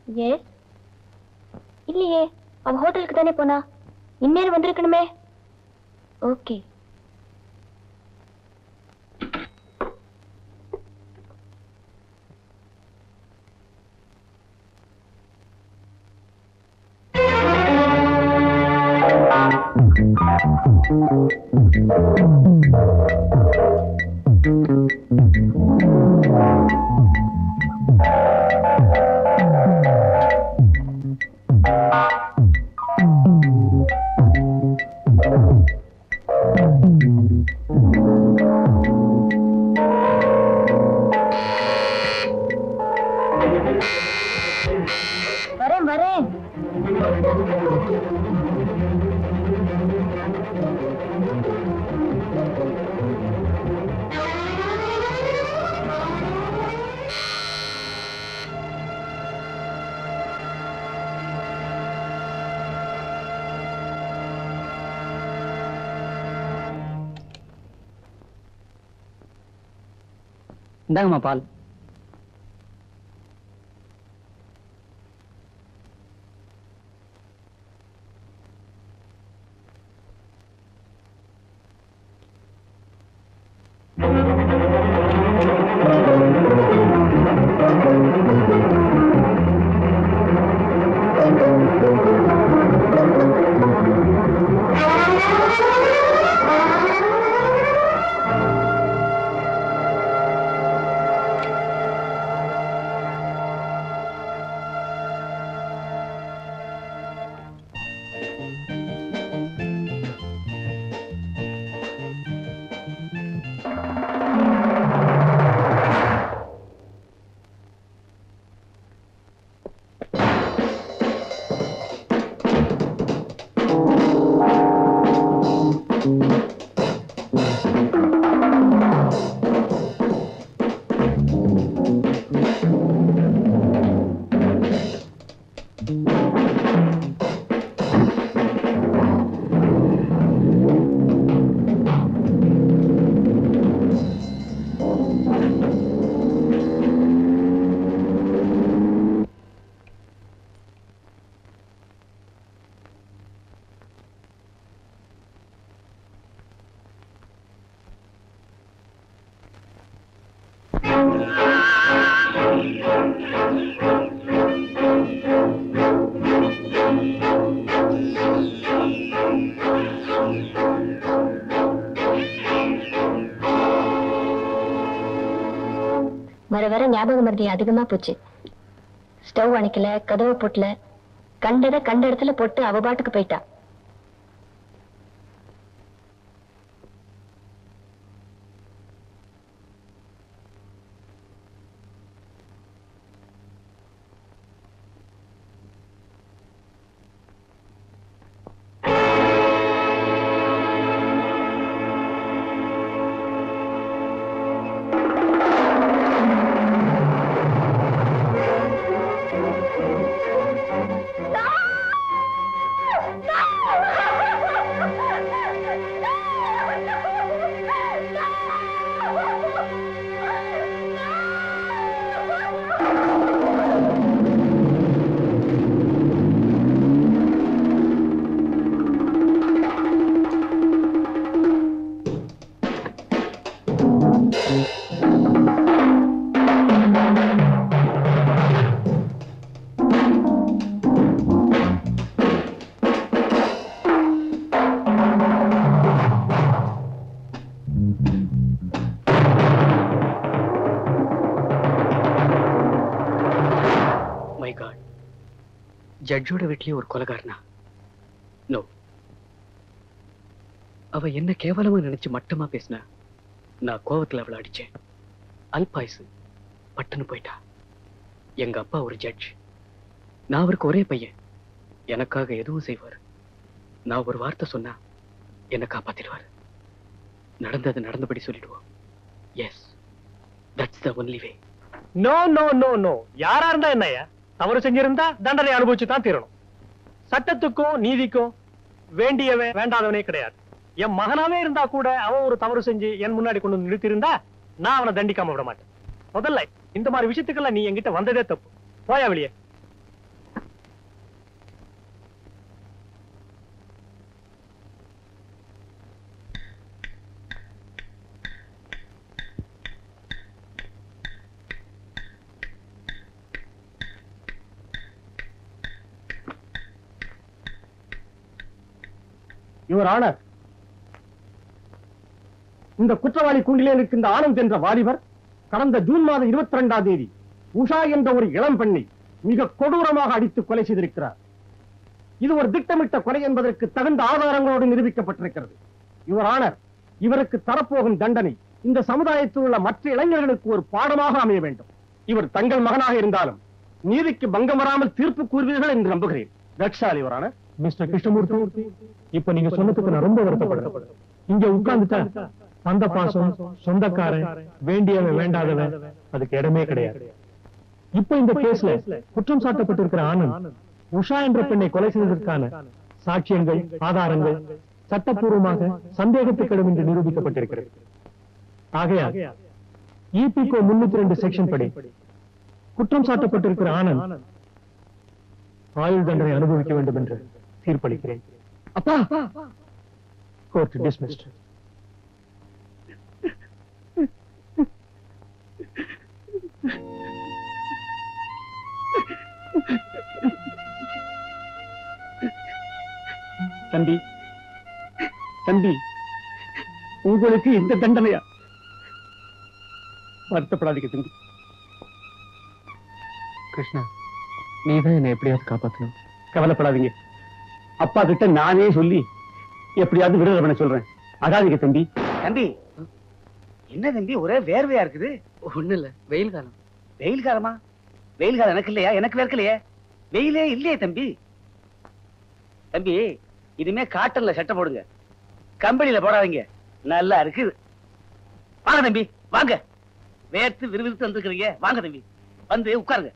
எஸ் இல்லையே அவ ஹோட்டலுக்கு தானே போனா இந்நேரம் வந்திருக்கணுமே ஓகே வரேன் வரேன் இந்தாங்கம்மா பால் வர வர ஞாபக மருதி அதிகமா போச்சு ஸ்டவ் அணைக்கல கதவை போட்டல கண்டத கண்ட இடத்துல போட்டு அவ பாட்டுக்கு போயிட்டா மை காட் ஜட்ஜோட வீட்லயே ஒரு கொலகாரனா நோ அவ என்ன கேவலமா நினைச்சு மட்டமா பேசினா நான் கோவத்துல அவளை அடிச்சேன் அல்பாயுசு பட்டுன்னு போயிட்டா எங்க அப்பா ஒரு ஜட்ஜ் நான் அவருக்கு ஒரே பையன் எனக்காக எதுவும் செய்வார் நான் ஒரு வார்த்தை சொன்னா என்னை காப்பாத்திடுவார் நடந்தது நடந்தபடி சொல்லிடுவோம் yes that's the only way no no no no யாரா இருந்தா என்னய்யா தவறு செஞ்சிருந்தா தண்டனை அனுபவிச்சு தான் தீரணும் சட்டத்துக்கும் நீதிக்கும் வேண்டியவன் வேண்டாதவனே கிடையாது என் மகனாவே இருந்தா கூட அவன் ஒரு தவறு செஞ்சு என் முன்னாடி கொண்டு வந்து நிறுத்தியிருந்தா நான் அவனை தண்டிக்காம விட மாட்டேன் முதல்ல இந்த மாதிரி விஷயத்துக்கெல்லாம் நீ என்கிட்ட வந்ததே தப்பு போயா வெளியே யுவர் ஆனர் இந்த குற்றவாளி கூண்டிலே இருக்கின்ற ஆனந்த் என்ற வாலிபர் கடந்த ஜூன் மாதம் இருபத்தி ரெண்டாம் தேதி உஷா என்ற ஒரு இளம் பெண்ணை மிக கொடூரமாக அடித்து கொலை செய்திருக்கிறார் இது ஒரு திட்டமிட்ட கொலை என்பதற்கு தகுந்த ஆதாரங்களோடு நிரூபிக்கப்பட்டிருக்கிறது யுவர் ஆனர் இவருக்கு தரப்போகும் தண்டனை இந்த சமுதாயத்தில் உள்ள மற்ற இளைஞர்களுக்கு ஒரு பாடமாக அமைய வேண்டும் இவர் தங்கள் மகனாக இருந்தாலும் நீதிக்கு பங்கம் வராமல் தீர்ப்பு கூறுவீர்கள் என்று நம்புகிறேன் that's all your honour mister Krishnamurthy இப்ப நீங்க சொன்னதுக்கு நான் ரொம்ப வருத்தப்படுறேன் இங்க உட்கார்ந்துட்டா சொந்த பாசம் சொந்தக்காரன் வேண்டியவன் வேண்டாதவன் அதுக்கு இடமே கிடையாது இப்ப இந்த கேஸ்ல குற்றம் சாட்டப்பட்டிருக்கிற ஆனந்த் உஷா என்ற பெண்ணை கொலை செய்ததற்கான சாட்சியங்கள் ஆதாரங்கள் சட்டப்பூர்வமாக சந்தேகத்துக்கிடம் என்று நிரூபிக்கப்பட்டிருக்கிறது ஆகையால் இபிகோ முன்னூத்தி ரெண்டு செக்ஷன் படி குற்றம் சாட்டப்பட்டிருக்கிற ஆனந்த் ஆயுள் தண்டனை அனுபவிக்க வேண்டும் என்று தீர்ப்பளிக்கிறேன் அப்பா கோர்ட் டிஸ்மிஸ்ட் தம்பி தம்பி உங்களுக்கு இந்த தண்டனையா வருத்தப்படாதீங்க தம்பி கிருஷ்ணா நீதான் என்னை எப்படியாவது காப்பாத்தணும் கவலைப்படாதீங்க அப்பா கிட்ட நானே சொல்லி எப்படியாவது விடுதலை பண்ண சொல்றேன் அடாதீங்க தம்பி தம்பி என்ன தம்பி ஒரே வேர்வையா இருக்குது ஒண்ணு இல்ல வெயில் காலம் வெயில் காலமா வெயில் காலம் எனக்கு இல்லையா எனக்கு வேர்க்கலையே வெயிலே இல்லையே தம்பி தம்பி இனிமே காட்டன்ல சட்டை போடுங்க கம்பெனில போடாதீங்க நல்லா இருக்குது வாங்க தம்பி வாங்க வேர்த்து விறுவிறுத்து வந்துருக்கிறீங்க வாங்க தம்பி வந்து உட்காருங்க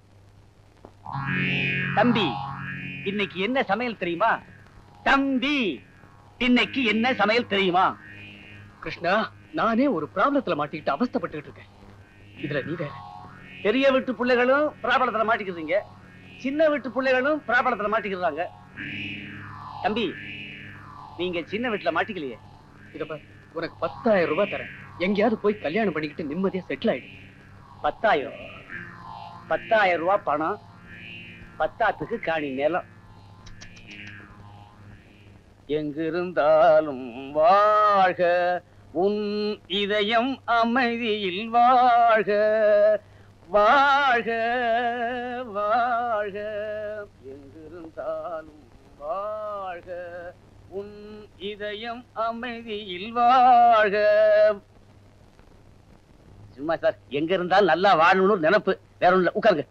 தம்பி இன்னைக்கு என்ன சமையல் தெரியுமா தம்பி இன்னைக்கு என்ன சமையல் தெரியுமா கிருஷ்ணா நானே ஒரு ப்ராப்ளத்துல மாட்டிக்கிட்டு அவஸ்தைப்பட்டுக்கிட்டு இருக்கேன் இதுல நீ வேற பெரிய வீட்டு பிள்ளைகளும் பிராபலத்துல மாட்டிக்கிறீங்க சின்ன வீட்டு பிள்ளைகளும் பிராபலத்துல மாட்டிக்கிறாங்க தம்பி நீங்க சின்ன வீட்டுல மாட்டிக்கலையே இத பாரு உனக்கு பத்தாயிரம் ரூபாய் தரேன் எங்கேயாவது போய் கல்யாணம் பண்ணிக்கிட்டு நிம்மதியா செட்டில் ஆயிடு பத்தாயிரம் பத்தாயிரம் ரூபாய் பணம் பத்தாத்துக்கு காணி நிலம் எங்கிருந்தாலும் வாழ்க உன் இதயம் அமைதியில் வாழ்க வாழ்க வாழ்க எங்கிருந்தாலும் வாழ்க உன் இதயம் அமைதியில் வாழ்க சும்மா சார் எங்க இருந்தாலும் நல்லா வாழணும்னு ஒரு நினைப்பு வேற ஒண்ணு இல்ல உட்காருங்க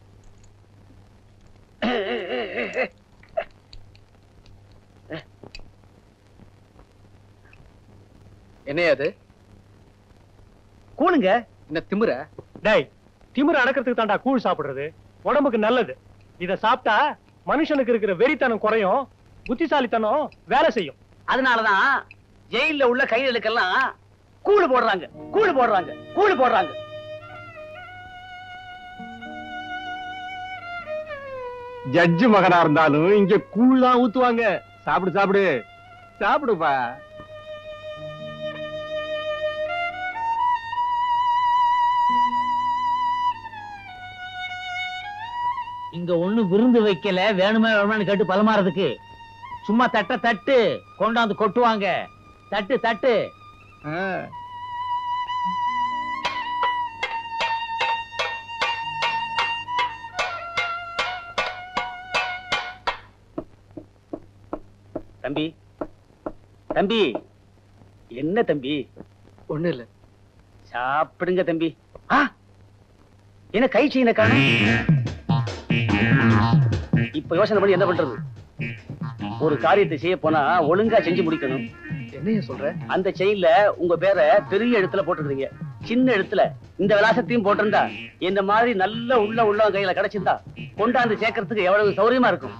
என்னையா அது கூணுங்க என்ன திமிர டேய் திமிர அடக்கிறதுக்கு தாண்டா கூழ் சாப்பிடுறது உடம்புக்கு நல்லது இத சாப்பிட்டா மனுஷனுக்கு இருக்கிற வெறித்தனம் குறையும் புத்திசாலித்தனம் வேலை செய்யும் அதனாலதான் ஜெயில்ல உள்ள கைதிகளுக்கெல்லாம் கூழு போடுறாங்க கூழு போடுறாங்க கூழு போடுறாங்க ஜட்ஜு மகனா இருந்தாலும் இங்க கூழ்லாம் ஊத்துவாங்க சாப்பிடு சாப்பிடு சாப்பிடுப்பா இங்க ஒண்ணு விருந்து வைக்கல வேணுமே வேணுமான்னு கேட்டு பலமாறதுக்கு சும்மா தட்ட தட்டு கொண்டாந்து கொட்டுவாங்க தட்டு தட்டு தம்பி தம்பி என்ன தம்பி ஒண்ணு இல்ல சாப்பிடுங்க தம்பி ஆ என்ன கை செயின காணும் இப்ப யோசனை பண்ணி என்ன பண்றது ஒரு காரியத்தை செய்ய போனா ஒழுங்கா செஞ்சு முடிக்கணும் என்னைய சொல்ற அந்த செயின்ல உங்க பேரை பெரிய எழுத்துல போட்டுருக்கீங்க சின்ன எழுத்துல இந்த விலாசத்தையும் போட்டிருந்தா இந்த மாதிரி நல்ல உள்ள உள்ள கையில கிடைச்சிருந்தா கொண்டாந்து சேர்க்கறதுக்கு எவ்வளவு சௌரியமா இருக்கும்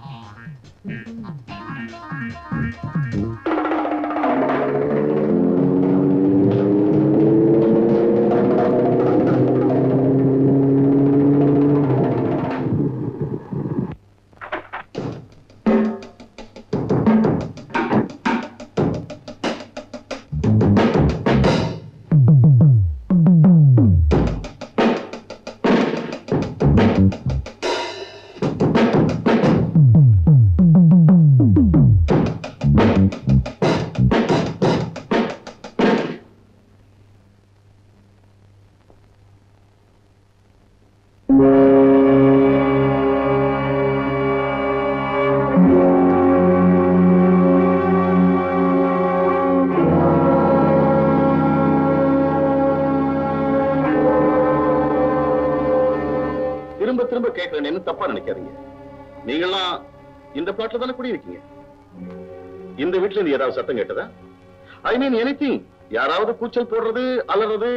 திரும்ப திரும்ப கேட்கிறேன்னு தப்பா நினைக்காதீங்க நீங்களாம் இந்த பிளாட்ல தானே குடியிருக்கீங்க இந்த வீட்டுல இருந்து ஏதாவது சத்தம் கேட்டதா ஐ மீன் எனிதிங் யாராவது கூச்சல் போடுறது அலறது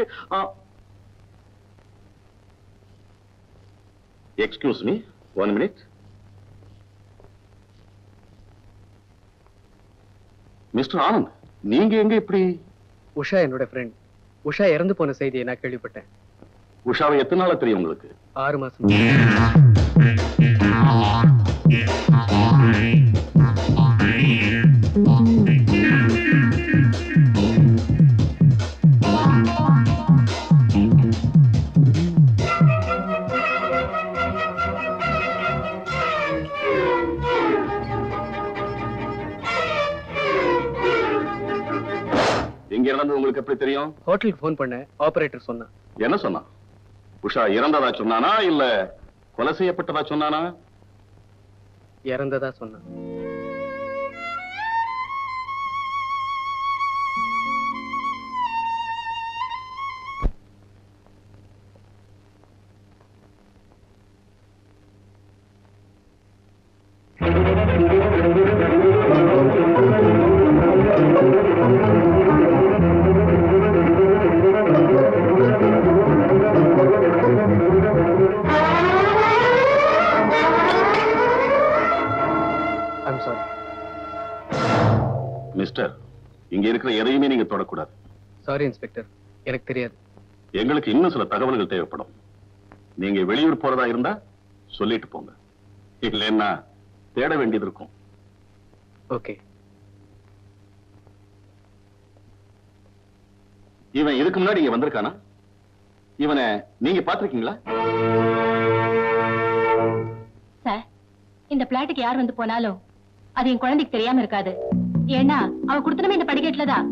excuse me one minute mister Anand நீங்க எங்க இப்படி உஷா என்னோட ஃப்ரெண்ட் உஷா இறந்து போன செய்தியை நான் கேள்விப்பட்டேன் உஷாவை எத்தனை நாளா தெரியும் உங்களுக்கு ஆறு மாசம் எங்க இறந்தது உங்களுக்கு எப்படி தெரியும் ஹோட்டலுக்கு ஃபோன் பண்ணேன் ஆபரேட்டர் சொன்னான் என்ன சொன்னான் உஷா இறந்ததா சொன்னானா இல்ல கொலை செய்யப்பட்டதா சொன்னானா இறந்ததா சொன்னான் ஐம் சாரி மிஸ்டர் இங்க இருக்கிற எதையுமே நீங்க தொடக்கூடாது சாரி இன்ஸ்பெக்டர் எனக்கு தெரியாது எங்களுக்கு இன்னும் சில தகவல்கள் தேவைப்படும் நீங்க வெளியூர் போறதா இருந்தா சொல்லிட்டு போங்க இல்லைன்னா தேட வேண்டியது இருக்கும் ஓகே இவன் இதுக்கு முன்னாடி இங்க வந்திருக்கானா இவனை நீங்க பாத்திருக்கீங்களா சார் இந்த பிளாட்டுக்கு யார் வந்து போனாலும் அது என் குழந்தைக்கு தெரியாம இருக்காது ஏன்னா அவ கொடுத்தனமே இந்த படிக்கட்டுல தான்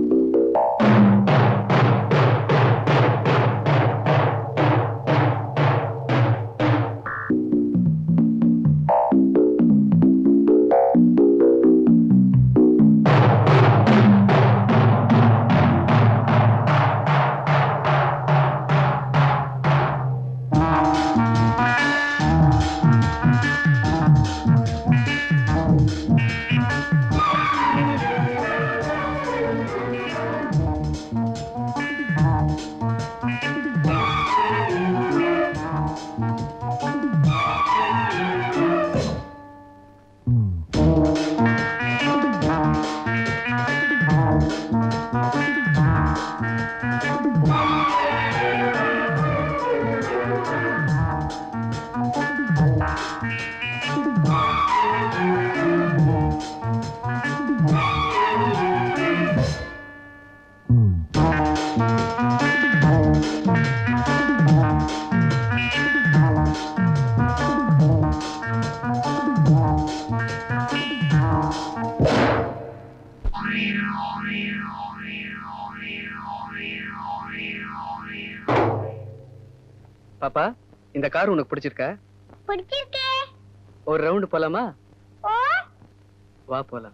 பாப்பா இந்த கார் உனக்கு பிடிச்சிருக்கா பிடிச்சிருக்கே ஒரு ரவுண்டு போலாமா ஓ வா போலாம்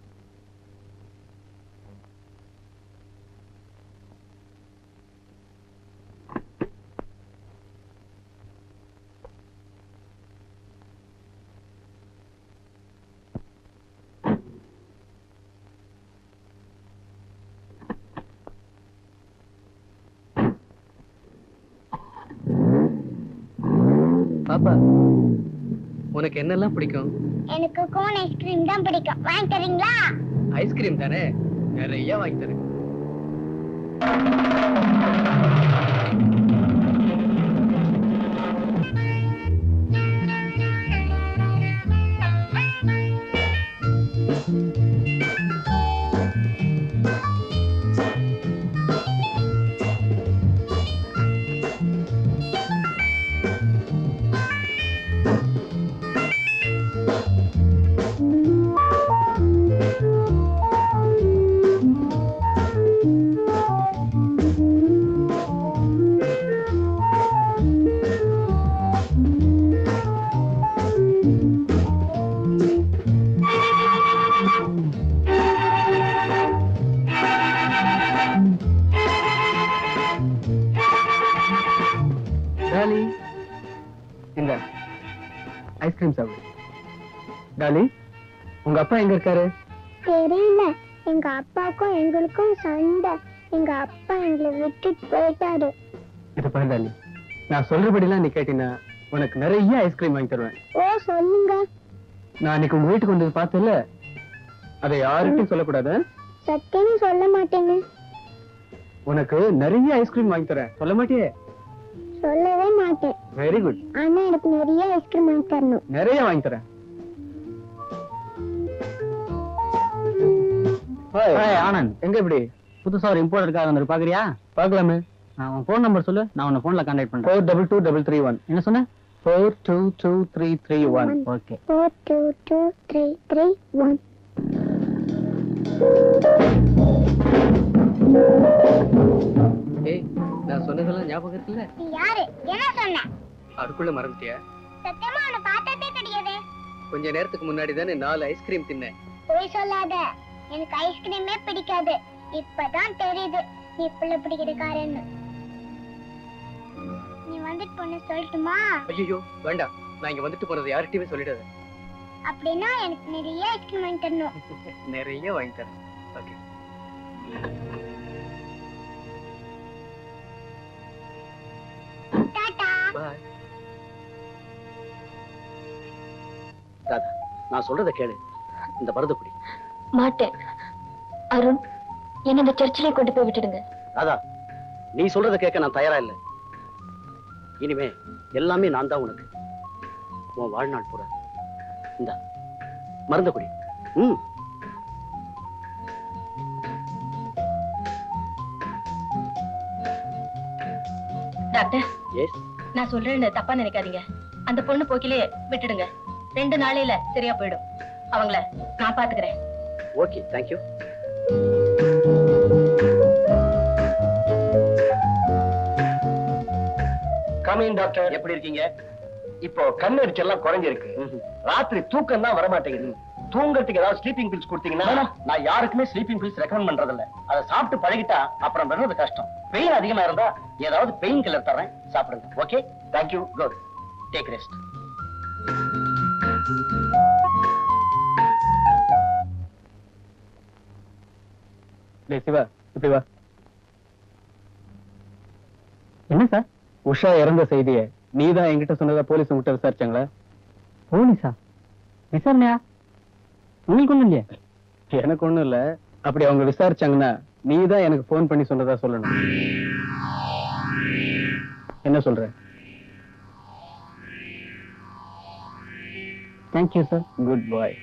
பாப்பா உனக்கு என்னெல்லாம் பிடிக்கும் எனக்கு கோன் ஐஸ்கிரீம் தான் பிடிக்கும் வாங்கி தரீங்களா ஐஸ்கிரீம் தானே நிறைய வாங்கி தரேன் டாலி இந்த ஐஸ்கிரீம் சாப்பிடு டாலி உங்க அப்பா எங்க இருக்காரு தெரியல எங்க அப்பாவுக்கும் எங்களுக்கும் சண்டை எங்க அப்பா எங்களை விட்டுட்டு போயிட்டாரு இது பாரு டாலி நான் சொல்றபடிலாம் நீ கேட்டீங்கன்னா உனக்கு நிறைய ஐஸ்கிரீம் வாங்கி தருவேன் ஓ சொல்லுங்க நான் அன்னைக்கு உங்க வீட்டுக்கு வந்தது பார்த்தல அதை யாருக்கும் சொல்லக்கூடாது சத்தியம் சொல்ல மாட்டேங்க உனக்கு நிறைய ஐஸ்கிரீம் வாங்கி தரேன் சொல்ல மாட்டியே சொல்லவே மாட்டேன் வெரி குட் ஆனா எனக்கு நிறைய ஐஸ்கிரீம் வாங்கி தரணும் நிறைய வாங்கி தரேன் ஆனந்த் எங்க இப்படி புதுசா ஒரு இம்போர்ட் இருக்காரு வந்து பாக்குறியா பார்க்கலாமே உன் ஃபோன் நம்பர் சொல்லு நான் உன்னை போன்ல கான்டாக்ட் பண்றேன் four double two double three one என்ன சொன்ன four two two three three one okay four two two three three one ஏய் நான் சொன்னதெல்லாம் ஞாபகம் இருக்குல்ல நீ யாரு என்ன சொன்ன அதுக்குள்ள மறந்துட்டியா சத்தியமா அவனை பார்த்ததே கிடையாது கொஞ்ச நேரத்துக்கு முன்னாடி தானே நாலு ஐஸ்கிரீம் தின்னேன் போய் சொல்லாத எனக்கு ஐஸ்கிரீமே பிடிக்காது இப்பதான் தெரியுது நீ புள்ள பிடிக்கிறக்காரன்னு நீ வந்துட்டு பொண்ணு சொல்லட்டுமா ஐயோ வேண்டாம் நான் இங்க வந்துட்டு போனது யார்கிட்டயுமே சொல்லிடாத அப்படின்னா எனக்கு நிறைய ஐஸ்கிரீம் வாங்கி தரணும் நிறைய வாங்கி தரேன் ஓகே டாடா பாய் ராதா நான் சொல்றத கேளு இந்த மருந்து குடி மாட்டேன் அருண் என்ன இந்த சர்ச்சிலே கொண்டு போய் விட்டுடுங்க ராதா நீ சொல்றத கேட்க நான் தயாரா இல்லை இனிமே எல்லாமே நான் தான் உனக்கு உன் வாழ்நாள் பூரா இந்த மருந்து குடி ம் டாக்டர் எஸ் நான் சொல்றேன்னு தப்பா நினைக்காதீங்க அந்த பொண்ணு போக்கிலே விட்டுடுங்க ரெண்டு நாளையில சரியா போயிடும் அவங்கள நான் பாத்துக்கிறேன் ஓகே தேங்க்யூ கமிங் டாக்டர் எப்படி இருக்கீங்க இப்போ கண் எரிச்சல்லாம் குறைஞ்சிருக்கு ராத்திரி தூக்கம் தான் வர மாட்டேங்குது தூங்கறதுக்கு ஏதாவது ஸ்லீப்பிங் பில்ஸ் கொடுத்தீங்கன்னா நான் யாருக்குமே ஸ்லீப்பிங் பில்ஸ் ரெக்கமெண்ட் பண்றது இல்ல அதை சாப்பிட்டு பழகிட்டா அப்புறம் வர்றது கஷ்டம் பெயின் அதிகமா இருந்தா ஏதாவது பெயின் கில்லர் தரேன் சாப்பிடுங்க okay thank you good take rest டேய் சிவா இப்படி வா என்ன சார் உஷா இறந்த செய்திய நீ தான் என்கிட்ட சொன்னதா போலீஸ் உங்ககிட்ட விசாரிச்சாங்களா போலீஸா விசாரணையா உங்களுக்கு ஒண்ணும் இல்லையா எனக்கு ஒண்ணும் இல்ல அப்படி அவங்க விசாரிச்சாங்கன்னா நீ தான் எனக்கு ஃபோன் பண்ணி சொன்னதா சொல்லணும் என்ன சொல்ற thank you sir good bye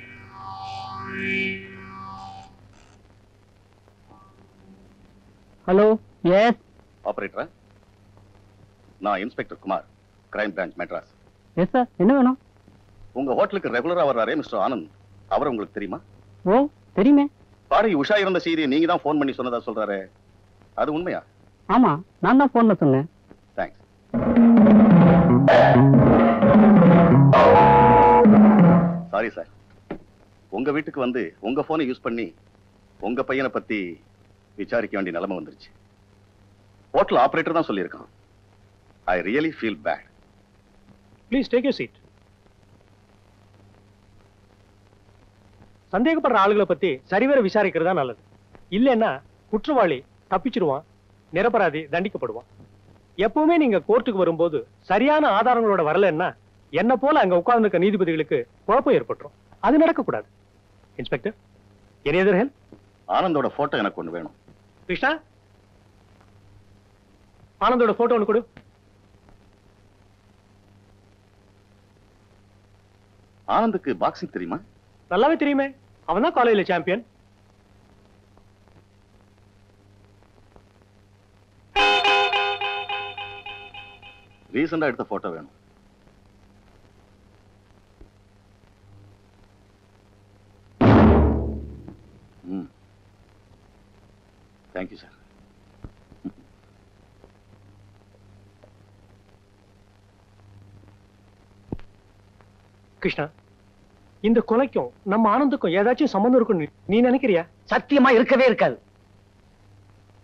hello yes ஆபரேட்டரா நான் inspector Kumar crime branch Madras yes sir என்ன வேணும் உங்க ஹோட்டலுக்கு ரெகுலரா வர்றாரே மிஸ்டர் ஆனந்த் அவர் உங்களுக்கு தெரியுமா ஓ தெரியுமே பாரு உஷா இருந்த செய்தியை நீங்க தான் ஃபோன் பண்ணி சொன்னதா சொல்றாரு அது உண்மையா ஆமா நான் தான் போன்ல சொன்னேன் தேங்க்ஸ் சாரி சார் உங்க வீட்டுக்கு வந்து உங்க போனை யூஸ் பண்ணி உங்க பையனை பத்தி விசாரிக்க வேண்டிய நிலைமை வந்துருச்சு ஹோட்டல் ஆபரேட்டர் தான் சொல்லியிருக்கான் I really feel bad please take you seat சந்தேகப்படுற ஆளுகளை பத்தி சரிவர விசாரிக்கிறதா நல்லது இல்லைன்னா குற்றவாளி தப்பிச்சிருவான் நிரபராதி தண்டிக்கப்படுவான் எப்பவுமே நீங்க கோர்ட்டுக்கு வரும்போது சரியான ஆதாரங்களோட வரலன்னா என்ன போல அங்க உட்கார்ந்துருக்க நீதிபதிகளுக்கு குழப்பம் ஏற்பட்டுரும் அது நடக்கக்கூடாது இன்ஸ்பெக்டர் எனி அதர் ஹெல்ப் ஆனந்தோட போட்டோ எனக்கு ஒண்ணு வேணும் கிருஷ்ணா ஆனந்தோட போட்டோ ஒன்று கொடு ஆனந்துக்கு பாக்ஸிங் தெரியுமா நல்லாவே தெரியுமே அவன் தான் காலேஜ்ல சாம்பியன் ரீசெண்டா எடுத்த போட்டோ வேணும் ம் தேங்க்யூ சார் கிருஷ்ணா இந்த கொலைக்கும் நம்ம ஆனந்துக்கும் ஏதாச்சும் சம்மந்தம் இருக்குன்னு நீ நினைக்கிறியா சத்தியமா இருக்கவே இருக்காது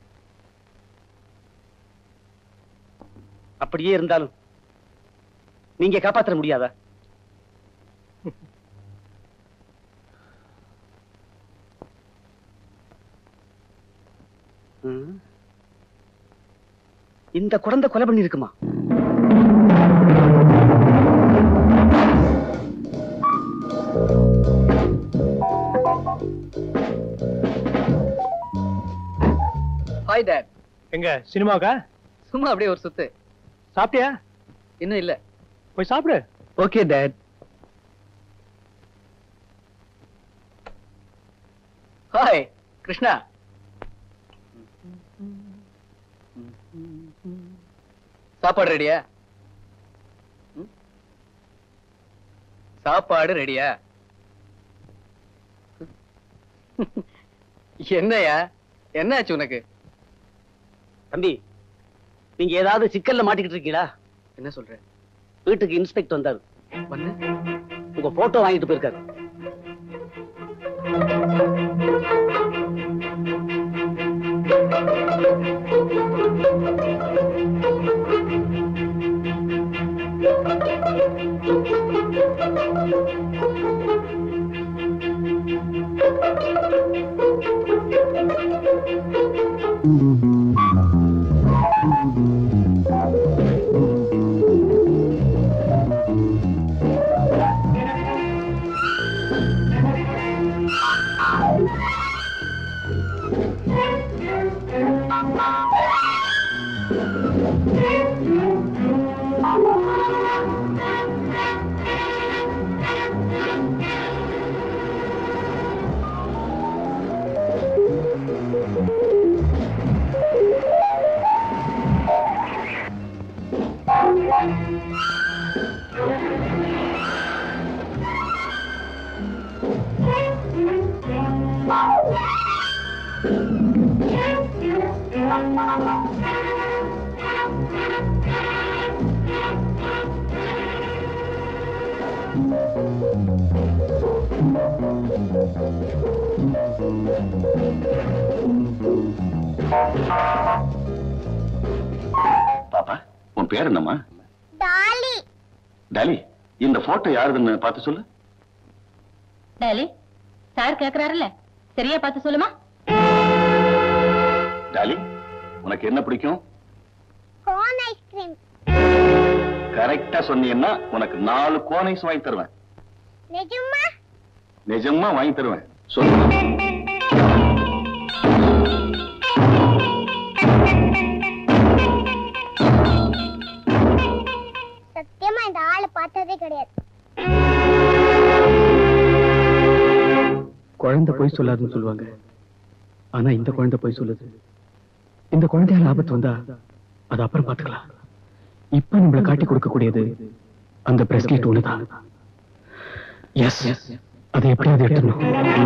அப்படியே இருந்தாலும் நீங்க காப்பாற்ற முடியாதா ம். இந்த குழந்தை கொலை பண்ணிருக்குமா ஹாய் டேட் எங்க சினிமாவுக்கா சும்மா அப்படியே ஒரு சுத்து சாப்பிட்டியா இன்னும் இல்ல போய் சாப்பிடு ஓகே டேட் ஹாய் கிருஷ்ணா சாப்பாடு ரெடியா ம்? சாப்பாடு ரெடியா என்னையா என்னாச்சு உனக்கு தம்பி நீங்க ஏதாவது சிக்கல்ல மாட்டிக்கிட்டு இருக்கீங்களா என்ன சொல்ற வீட்டுக்கு இன்ஸ்பெக்டர் வந்தாரு வந்து உங்க போட்டோ வாங்கிட்டு போயிருக்காரு பாப்பா உன் பேர் என்னம்மா டாலி டாலி இந்த போட்டோ யாருதுன்னு பார்த்து சொல்லு டாலி சார் கேக்குறாருல்ல சரியா பார்த்து சொல்லுமா டாலி உனக்கு என்ன பிடிக்கும் கோன் ஐஸ்கிரீம் கரெக்டா சொன்னீங்கன்னா உனக்கு நாலு கோனைஸ் வாங்கி தருவேன் நிஜமா நிஜமா வாங்கி தருவேன் சொல்லு சத்தியமா இந்த ஆளை பார்த்ததே கிடையாது குழந்தை போய் சொல்லாதுன்னு சொல்லுவாங்க ஆனா இந்த குழந்தை போய் சொல்லுது இந்த குழந்தையால ஆபத்து வந்தா அது அப்புறம் பாத்துக்கலாம் இப்ப நம்மள காட்டி கொடுக்க கூடியது அந்த பிரஸ்லெட் ஒண்ணுதான் எஸ் அதை எப்படியாவது எடுத்துடணும்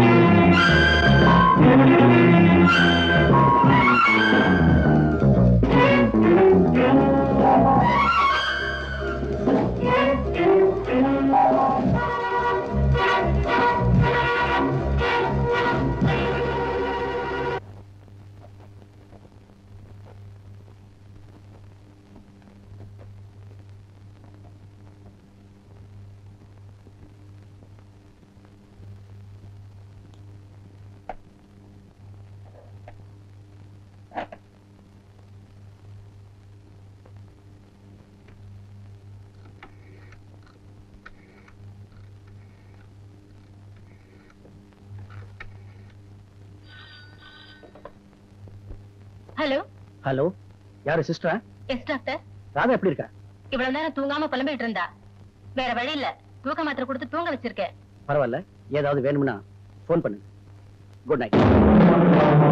ஹலோ ஹலோ யாரு சிஸ்டரா எஸ் டாக்டர் ராதா எப்படி இருக்கா இவ்வளவு நேரம் தூங்காம புலம்பிட்டு இருந்தா வேற வழி இல்ல தூக்க மாத்திரை கொடுத்து தூங்க வச்சிருக்கேன் பரவாயில்ல ஏதாவது வேணும்னா ஃபோன் பண்ணு குட் நைட்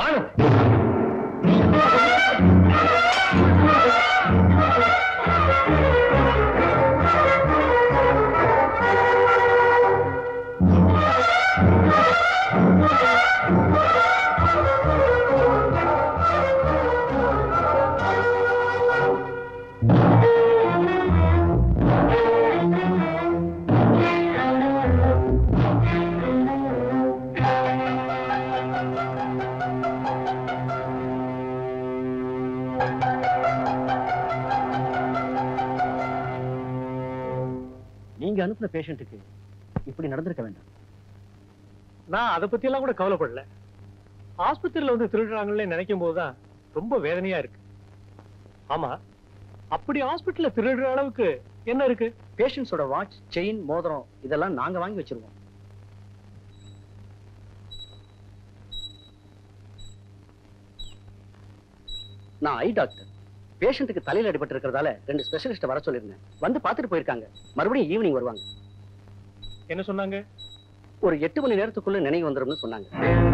ஆனந்த் நீங்க அனுப்புன பேஷண்ட்டுக்கு இப்படி நடந்திருக்க வேண்டாம் நான் அதை பத்தி எல்லாம் கூட கவலைப்படல ஆஸ்பத்திரியில வந்து திருடுறாங்களே நினைக்கும் போதுதான் ரொம்ப வேதனையா இருக்கு ஆமா அப்படி ஹாஸ்பிட்டல்ல திருடுற அளவுக்கு என்ன இருக்கு பேஷண்ட்ஸோட வாட்ச் செயின் மோதிரம் இதெல்லாம் நாங்க வாங்கி வச்சிருவோம் நான் ஐ டாக்டர் பேஷண்ட்டுக்கு தலையில அடிபட்டு இருக்கிறதால ரெண்டு ஸ்பெஷலிஸ்ட் வர சொல்லியிருந்தேன் வந்து பார்த்துட்டு போயிருக்காங்க மறுபடியும் ஈவினிங் வருவாங்க என்ன சொன்னாங்க ஒரு எட்டு மணி நேரத்துக்குள்ள நினைவு வந்துரும்னு சொன்னாங்க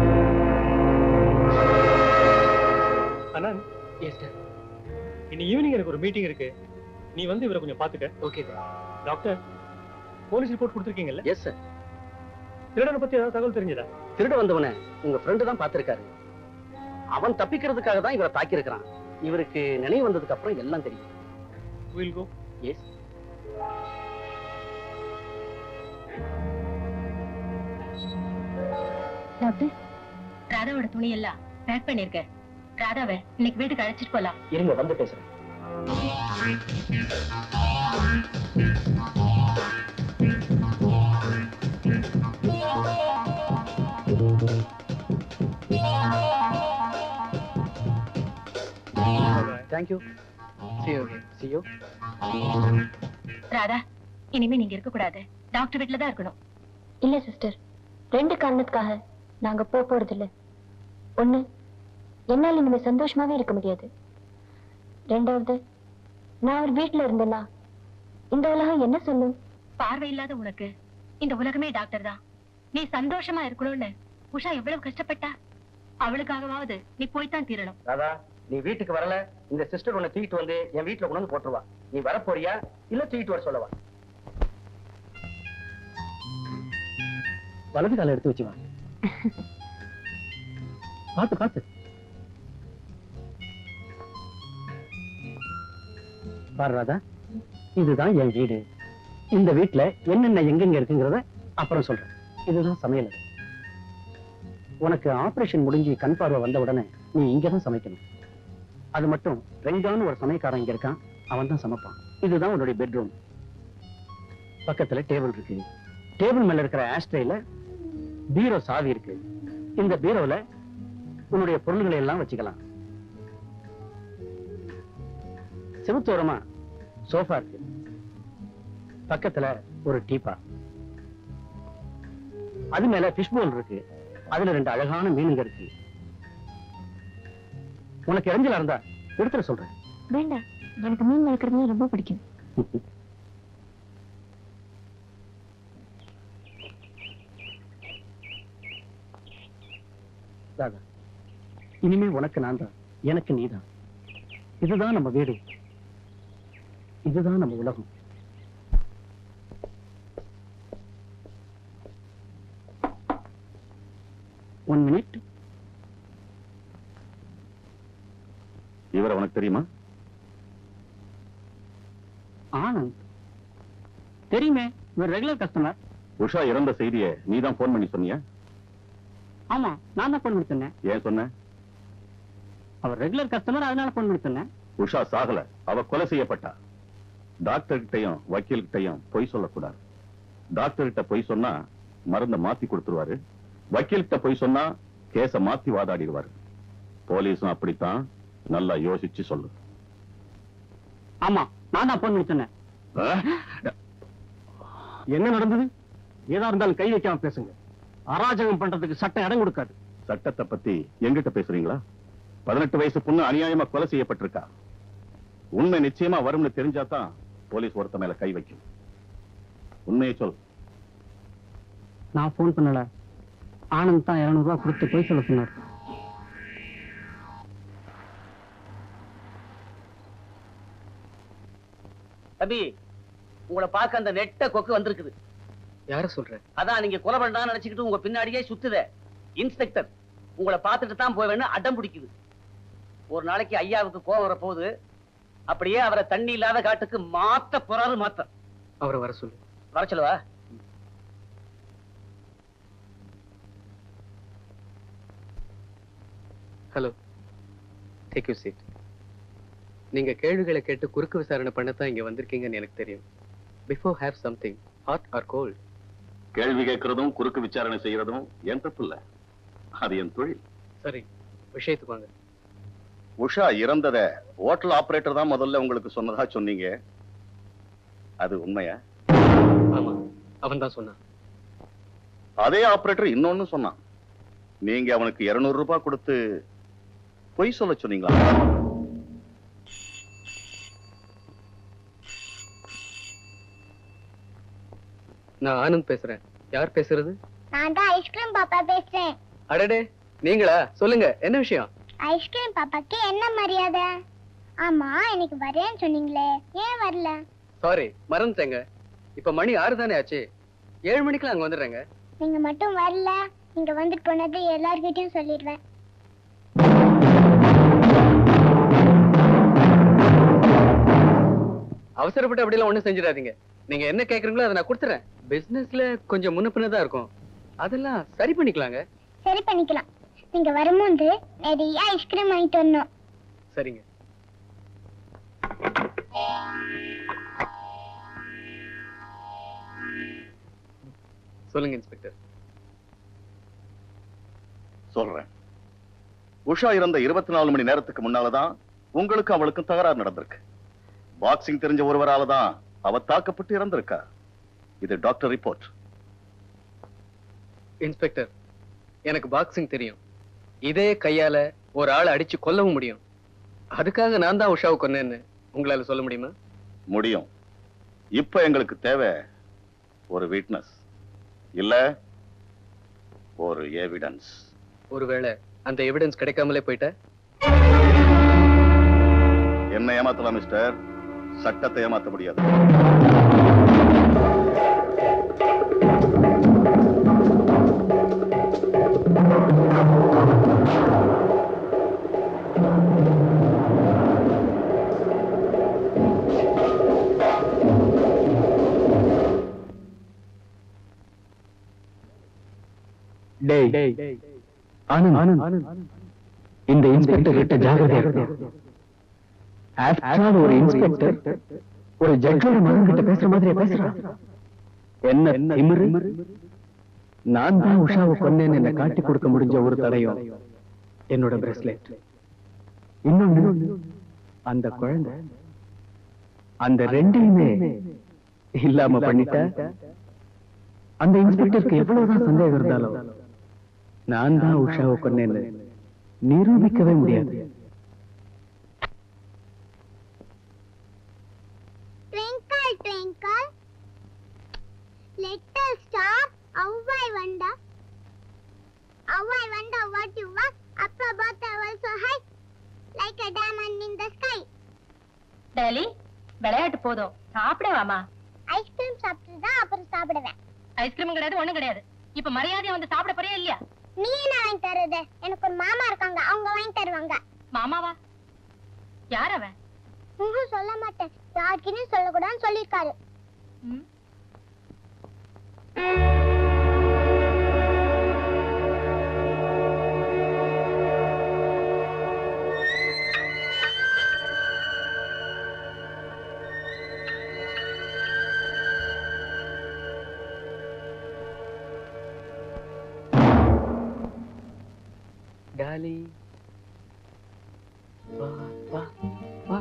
அனந்த் இன்னி ஈவினிங் எனக்கு ஒரு மீட்டிங் இருக்கு நீ வந்து இவரை கொஞ்சம் பாத்துக்க ஓகே டாக்டர் போலீஸ் ரிப்போர்ட் கொடுத்துருக்கீங்கல்ல எஸ் சார் திருடனை பத்தி ஏதாவது தகவல் தெரிஞ்சதா திருட வந்தவனை உங்க ஃப்ரெண்டு தான் பார்த்திருக்காரு அவன் தப்பிக்கிறதுக்காக தான் இவரை தாக்கி இருக்கிறான் இவருக்கு நினைவு வந்ததுக்கு அப்புறம் எல்லாம் தெரியும் வில் கோ எஸ் டாக்டர் ராதாவோட துணி எல்லாம் பேக் பண்ணிருக்கேன் ராதாவை இன்னைக்கு வீட்டுக்கு அழைச்சிட்டு போலாம் இருங்க வந்து பேசுறேன் thank you See you. see you Radha இனிமே நீங்க இருக்க கூடாது டாக்டர் வீட்டுல தான் இருக்கணும் இல்ல சிஸ்டர் ரெண்டு காரணத்துக்காக நாங்க போக போறது இல்ல ஒண்ணு என்னால இனிமே சந்தோஷமாவே இருக்க முடியாது ரெண்டாவது நான் ஒரு வீட்டுல இருந்தேன்னா இந்த உலகம் என்ன சொல்லும் பார்வை இல்லாத உனக்கு இந்த உலகமே டாக்டர் தான் நீ சந்தோஷமா இருக்கணும்னு உஷா எவ்வளவு கஷ்டப்பட்டா அவளுக்காகவாவது நீ போய்தான் தீரணும் ராதா நீ வீட்டுக்கு வரல இந்த சிஸ்டர் உன்னை தூக்கிட்டு வந்து என் வீட்டுல கொண்டு வந்து போட்டுருவா நீ வர போறியா இல்ல தூக்கிட்டு வர சொல்லவா வலது கால எடுத்து வச்சு வா பாத்து பாத்து பாரு ராதா இதுதான் என் வீடு இந்த வீட்டுல என்னென்ன எங்கெங்க இருக்குங்கிறத அப்புறம் சொல்றேன் இதுதான் சமையல் அறை. உனக்கு ஆபரேஷன் முடிஞ்சு கண் பார்வை வந்த உடனே நீ இங்கதான் சமைக்கணும் அது மட்டும் ரெங்கான்னு ஒரு சமயக்காரன் இங்க இருக்கான் அவன் தான் சமைப்பான் இதுதான் உன்னுடைய பெட்ரூம் பக்கத்துல டேபிள் இருக்கு டேபிள் மேல இருக்கிற ஆஸ்ட்ரேல பீரோ சாவி இருக்கு இந்த பீரோல உன்னுடைய பொருள்களை எல்லாம் வச்சுக்கலாம் செவுத்தோரமா சோஃபா இருக்கு பக்கத்துல ஒரு டீப்பா அது மேல ஃபிஷ் போல் இருக்கு அதுல ரெண்டு அழகான மீனுங்க இருக்கு உனக்கு இறஞ்சலா இருந்தா எடுத்துட சொல்றேன் வேண்டாம் எனக்கு மீன் வளர்க்கறது ரொம்ப பிடிக்கும் ராதா இனிமே உனக்கு நான் தான் எனக்கு நீதான் இதுதான் நம்ம வீடு இதுதான் நம்ம உலகம் ஒன் மினிட் இவரை உனக்கு தெரியுமா ஆனந்த் தெரியுமே இவர் ரெகுலர் கஸ்டமர் உஷா இறந்த செய்தியை நீதான் போன் பண்ணி சொன்னியா ஆமா நான் தான் போன் கொடுத்தேன் ஏன் சொன்ன அவர் ரெகுலர் கஸ்டமர் அதனால போன் கொடுத்தேன் உஷா சாகல அவ கொலை செய்யப்பட்டா டாக்டர் கிட்டையும் வக்கீல் கிட்டையும் பொய் சொல்லக்கூடாது டாக்டர் கிட்ட பொய் சொன்னா மருந்த மாத்தி கொடுத்துருவாரு வக்கீல் கிட்ட பொய் சொன்னா கேஸ மாத்தி வாதாடிடுவாரு போலீஸும் அப்படித்தான் நல்லா யோசிச்சு சொல்லு ஆமா நான் தான் போன் கொடுத்தேன் ஆ? என்ன நடந்தது ஏதா இருந்தாலும் கை வைக்காம பேசுங்க அராஜகம் பண்றதுக்கு சட்டம் இடம் கொடுக்காது சட்டத்தை பத்தி எங்கிட்ட பேசுறீங்களா பதினெட்டு வயசு பொண்ணு அநியாயமா கொலை செய்யப்பட்டிருக்கா உண்மை நிச்சயமா வரும்னு தெரிஞ்சாதான் போலீஸ் ஒருத்த மேல கை வைக்கும் உண்மையை சொல் நான் போன் பண்ணல ஆனந்த் தான் இருநூறு ரூபாய் கொடுத்து போய் சொல்ல சொன்னார் தம்பி உங்களை பார்க்க அந்த நெட்ட கொக்கு வந்திருக்குது யார சொல்ற அதான் நீங்க கொலை பண்ணா நினைச்சுக்கிட்டு உங்க பின்னாடியே சுத்துதே இன்ஸ்பெக்டர் உங்களை பார்த்துட்டு தான் போவேன்னு அடம் பிடிக்குது ஒரு நாளைக்கு ஐயாவுக்கு கோவம் வர போகுது அப்படியே அவரை தண்ணி இல்லாத காட்டுக்கு மாத்த போறாரு மாத்த அவரை வர சொல்லு வர சொல்லவா ஹலோ டேக் யூ சீட் நீங்க கேள்விகளை கேட்டு குறுக்கு விசாரணை பண்ணத்தான் இங்க வந்திருக்கீங்கன்னு எனக்கு தெரியும் before have something hot or cold கேள்வி கேட்கறதும் குறுக்கு விசாரணை செய்யறதும் என் தப்பு இல்ல அது என் தொழில் சரி விஷயத்துக்கு வாங்க உஷா இறந்தத ஹோட்டல் ஆபரேட்டர் தான் முதல்ல உங்களுக்கு சொன்னதா சொன்னீங்க அது உண்மையா ஆமா அவன் தான் சொன்னான் அதே ஆபரேட்டர் இன்னொன்னு சொன்னான் நீங்க அவனுக்கு 200 ரூபாய் கொடுத்து பொய் சொல்ல சொன்னீங்களா நான் ஆனந்த் பேசுறேன் யார் பேசுறது நான் தான் ஐஸ்கிரீம் பாப்பா பேசுறேன் அடடே நீங்களா சொல்லுங்க என்ன விஷயம் ஐஸ்கிரீம் பாப்பாக்கு என்ன மரியாதை ஆமா எனக்கு வரேன்னு சொன்னீங்களே ஏன் வரல சாரி மறந்துட்டேங்க இப்ப மணி ஆறு தானே ஆச்சு ஏழு மணிக்கெல்லாம் அங்க வந்துடுறேங்க நீங்க மட்டும் வரல நீங்க வந்துட்டு போனது எல்லார்கிட்டயும் சொல்லிடுவேன் அவசரப்பட்டு அப்படியெல்லாம் ஒண்ணும் செஞ்சிடாதீங்க நீங்க என்ன கேக்குறீங்களோ அதை நான் கொடுத்துறேன் பிசினஸ்ல கொஞ்சம் முன்ன பின்ன தான் இருக்கும் அதெல்லாம் சரி பண்ணிக்கலாங்க சரி பண்ணிக்கலாம் நீங்க வரும்போது நிறைய ஐஸ்கிரீம் வாங்கிட்டு வரணும் சரிங்க சொல்லுங்க இன்ஸ்பெக்டர் சொல்றேன் உஷா இறந்த இருபத்தி நாலு மணி நேரத்துக்கு முன்னாலதான் உங்களுக்கு அவளுக்கும் தகராறு நடந்திருக்கு பாக்ஸிங் தெரிஞ்ச ஒருவரால தான் அவ தாக்கப்பட்டு இறந்திருக்கா இது டாக்டர் ரிப்போர்ட் இன்ஸ்பெக்டர் எனக்கு பாக்ஸிங் தெரியும் இதே கையால ஒரு ஆளை அடிச்சு கொல்லவும் முடியும் அதுக்காக நான் தான் உஷாவை கொன்னேன்னு உங்களால சொல்ல முடியுமா முடியும் இப்ப எங்களுக்கு தேவை ஒரு வீட்னஸ் இல்ல ஒரு எவிடன்ஸ் ஒருவேளை அந்த எவிடன்ஸ் கிடைக்காமலே போயிட்ட என்ன ஏமாத்தலாம் மிஸ்டர் சட்டத்தை ஏமாத்த முடியாது டேய் ஆனந்த் ஆனந்த் இந்த இன்ஸ்பெக்டர் கிட்ட ஜாகிரதையா இருக்கணும் ஆஃப்டர் ஆல் ஒரு இன்ஸ்பெக்டர் ஒரு ஜட்ஜோட மகன் கிட்ட பேசுற மாதிரி பேசுறான் என்ன திமிரு நான் தான் உஷாவை கொன்னேன்னு என்ன காட்டி கொடுக்க முடிஞ்ச ஒரு தடையும் என்னோட பிரஸ்லெட் இன்னொன்னு அந்த குழந்தை அந்த ரெண்டையுமே இல்லாம பண்ணிட்ட அந்த இன்ஸ்பெக்டருக்கு எவ்வளவுதான் சந்தேகம் இருந்தாலும் நான் தான் உஷாவை கொன்னேன்னு நிரூபிக்கவே முடியாது Twinkle, twinkle, little star, how I wonder, how I wonder what you are up above the world so high, like a diamond in the sky. Dolly விளையாட்டு போதும் சாப்பிட வாமா ஐஸ்கிரீம் சாப்பிட்டு தான் அப்புறம் சாப்பிடுவேன் ஐஸ்கிரீம் கிடையாது ஒண்ணும் கிடையாது இப்ப மரியாதையா வந்து சாப்பிட போறியா இல்லையா நீ என்ன வாங்கி தருது எனக்கு ஒரு மாமா இருக்காங்க அவங்க வாங்கி தருவாங்க மாமாவா யார் அவன் உங்க சொல்ல மாட்டேன் யாருக்கிட்டையும் சொல்லக்கூடாதுன்னு சொல்லியிருக்காரு ம்? டாலி வா வா வா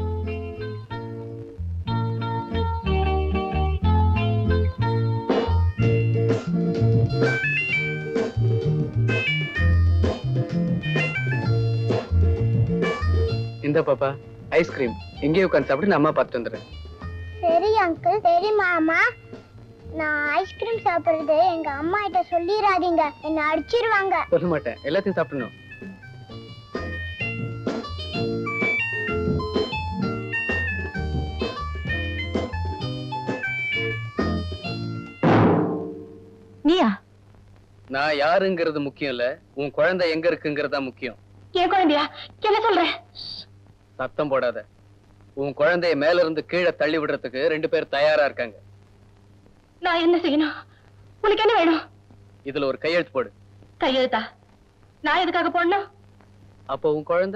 இந்த பாப்பா ஐஸ்கிரீம் எங்கேயே உட்காந்து சாப்பிட்டு நான் அம்மா பார்த்துட்டு வந்துடுறேன் சரி அங்கிள் சரி மாமா நான் ஐஸ்கிரீம் சாப்பிடுறது எங்க அம்மா கிட்ட சொல்லிடாதீங்க என்ன அடிச்சிருவாங்க சொல்ல மாட்டேன் எல்லாத்தையும் சாப்பிடணும் நான் யாருங்கிறது முக்கியம் இல்ல உன் குழந்தை எங்க இருக்குங்கிறது தான் முக்கியம் என் குழந்தையா என்ன சொல்ற சத்தம் போடாத உன் குழந்தைய மேல இருந்து கீழே தள்ளி விடுறதுக்கு ரெண்டு பேர் தயாரா இருக்காங்க நான் என்ன செய்யணும் உனக்கு என்ன வேணும் இதுல ஒரு கையெழுத்து போடு கையெழுத்தா நான் எதுக்காக போடணும் அப்போ உன் குழந்தை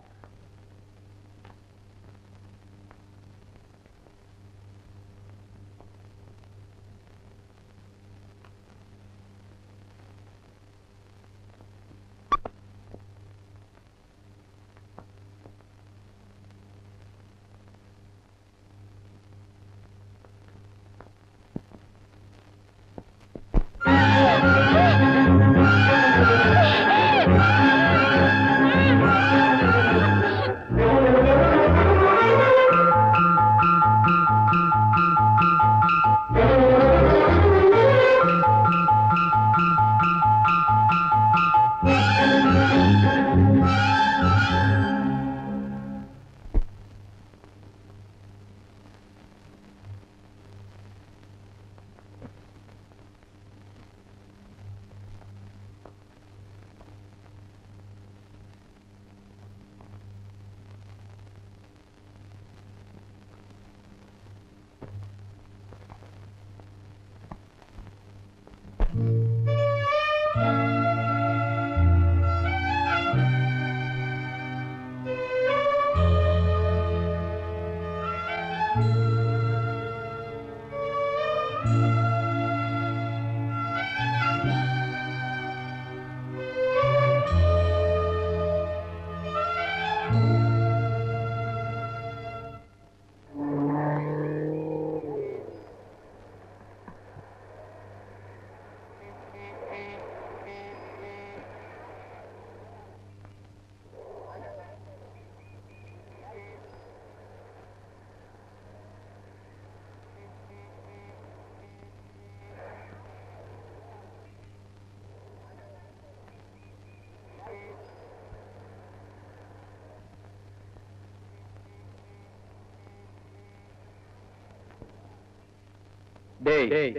டேய்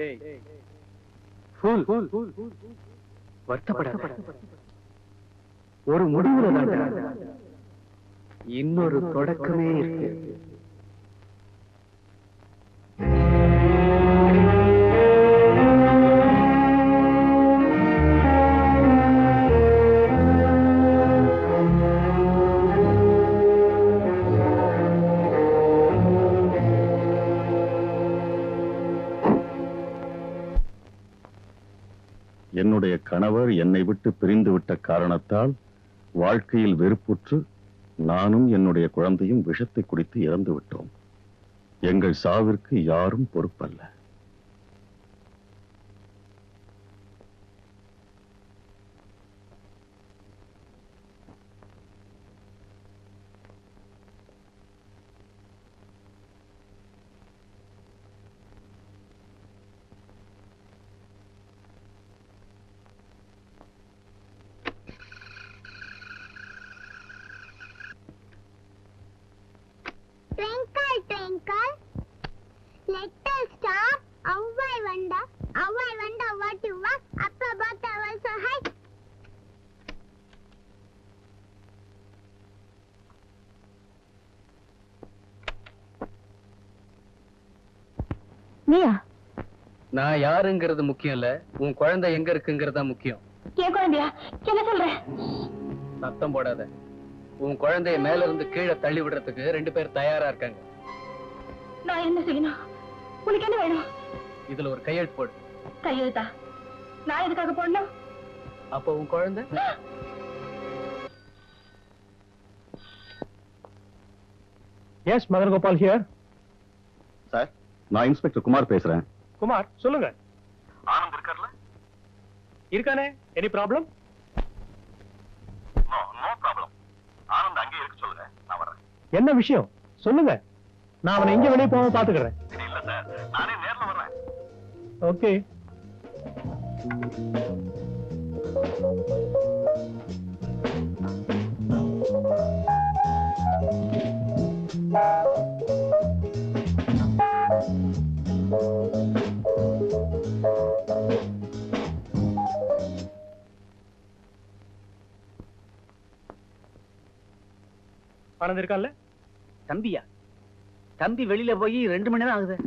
ஃபுல் வருத்தப்படாத ஒரு முடிவுல தான் இன்னொரு தொடக்கமே இருக்கு என்னுடைய கணவர் என்னை விட்டு பிரிந்து விட்ட காரணத்தால் வாழ்க்கையில் வெறுப்புற்று நானும் என்னுடைய குழந்தையும் விஷத்தை குடித்து இறந்து விட்டோம் எங்கள் சாவிற்கு யாரும் பொறுப்பல்ல Twinkle, twinkle, little star, அவ்வாய் வந்தா அவ்வாய் வந்தா வாட்டு வா அப்பா பார்த்தா வயசு ஹை நீயா நான் யாருங்கிறது முக்கியம் இல்ல உன் குழந்தை எங்க இருக்குங்கிறது தான் முக்கியம் என் குழந்தையா என்ன சொல்ற சத்தம் போடாத உன் குழந்தைய மேல இருந்து கீழே தள்ளி விடுறதுக்கு ரெண்டு பேர் தயாரா இருக்காங்க நான் என்ன செய்யணும் உனக்கு என்ன வேணும் இதுல ஒரு கையெழுத்து போடு கையெழுத்தா நான் எதுக்காக போடணும் அப்போ உன் குழந்தை yes Madan Gopal here sir நான் இன்ஸ்பெக்டர் குமார் பேசுறேன் குமார் சொல்லுங்க ஆனந்த் இருக்கார்ல இருக்கானே any problem no no problem Anand அங்கே இருக்க சொல்லுங்க நான் வரேன் என்ன விஷயம் சொல்லுங்க நான் அவனை எங்க வெளியே போகாம பாத்துக்கிறேன் இல்ல சார் நானே நேர்ல வரேன் ஓகே ஆனந்த் இருக்கான்ல தம்பியா தம்பி வெளியில போய் ரெண்டு மணி நேரம் ஆகுது